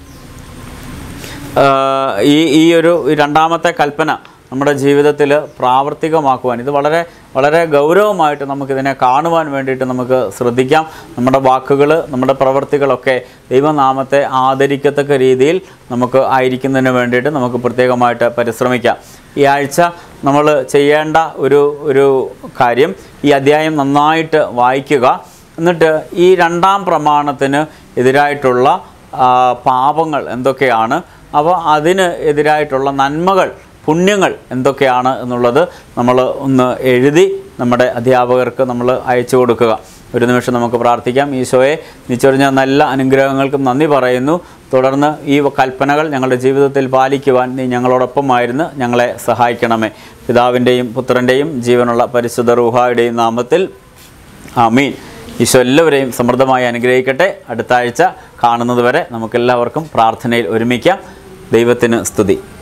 S1: ആ, ഈ ഈ ഒരു ഈ രണ്ടാമത്തെ കൽപ്പന നമ്മുടെ ജീവിതത്തിൽ പ്രാവർത്തികമാക്കുവാൻ ഇത് വളരെ വളരെ ഗൗരവമായിട്ട് നമുക്കിതിനെ കാണുവാൻ വേണ്ടിയിട്ട് നമുക്ക് ശ്രദ്ധിക്കാം നമ്മുടെ വാക്കുകൾ നമ്മുടെ പ്രവൃത്തികളൊക്കെ ദൈവനാമത്തെ ആദരിക്കത്തക്ക രീതിയിൽ നമുക്ക് ആയിരിക്കുന്നതിന് വേണ്ടിയിട്ട് നമുക്ക് പ്രത്യേകമായിട്ട് പരിശ്രമിക്കാം ഈ ആഴ്ച നമ്മൾ ചെയ്യേണ്ട ഒരു ഒരു കാര്യം ഈ അധ്യായം നന്നായിട്ട് വായിക്കുക എന്നിട്ട് ഈ രണ്ടാം പ്രമാണത്തിന് എതിരായിട്ടുള്ള ആ, പാപങ്ങൾ എന്തൊക്കെയാണ് അപ്പോൾ അതിന് എതിരായിട്ടുള്ള നന്മകൾ പുണ്യങ്ങൾ എന്തൊക്കെയാണ് എന്നുള്ളത് നമ്മൾ ഒന്ന് എഴുതി നമ്മുടെ അധ്യാപകർക്ക് നമ്മൾ അയച്ചു കൊടുക്കുക ഒരു നിമിഷം നമുക്ക് പ്രാർത്ഥിക്കാം ഈശോയെ നിച്ചൊരിഞ്ഞ നല്ല അനുഗ്രഹങ്ങൾക്കും നന്ദി പറയുന്നു തുടർന്ന് ഈ കൽപ്പനകൾ ഞങ്ങളുടെ ജീവിതത്തിൽ പാലിക്കുവാൻ നീ ഞങ്ങളോടൊപ്പമായിരുന്നു ഞങ്ങളെ സഹായിക്കണമേ പിതാവിൻ്റെയും പുത്രൻ്റെയും ജീവനുള്ള പരിശുദ്ധ റൂഹായുടെയും നാമത്തിൽ ആമീൻ ഈശോ എല്ലാവരെയും സമൃദ്ധമായി അനുഗ്രഹിക്കട്ടെ അടുത്ത ആഴ്ച കാണുന്നത് വരെ നമുക്കെല്ലാവർക്കും പ്രാർത്ഥനയിൽ ഒരുമിക്കാം ദൈവത്തിന് സ്തുതി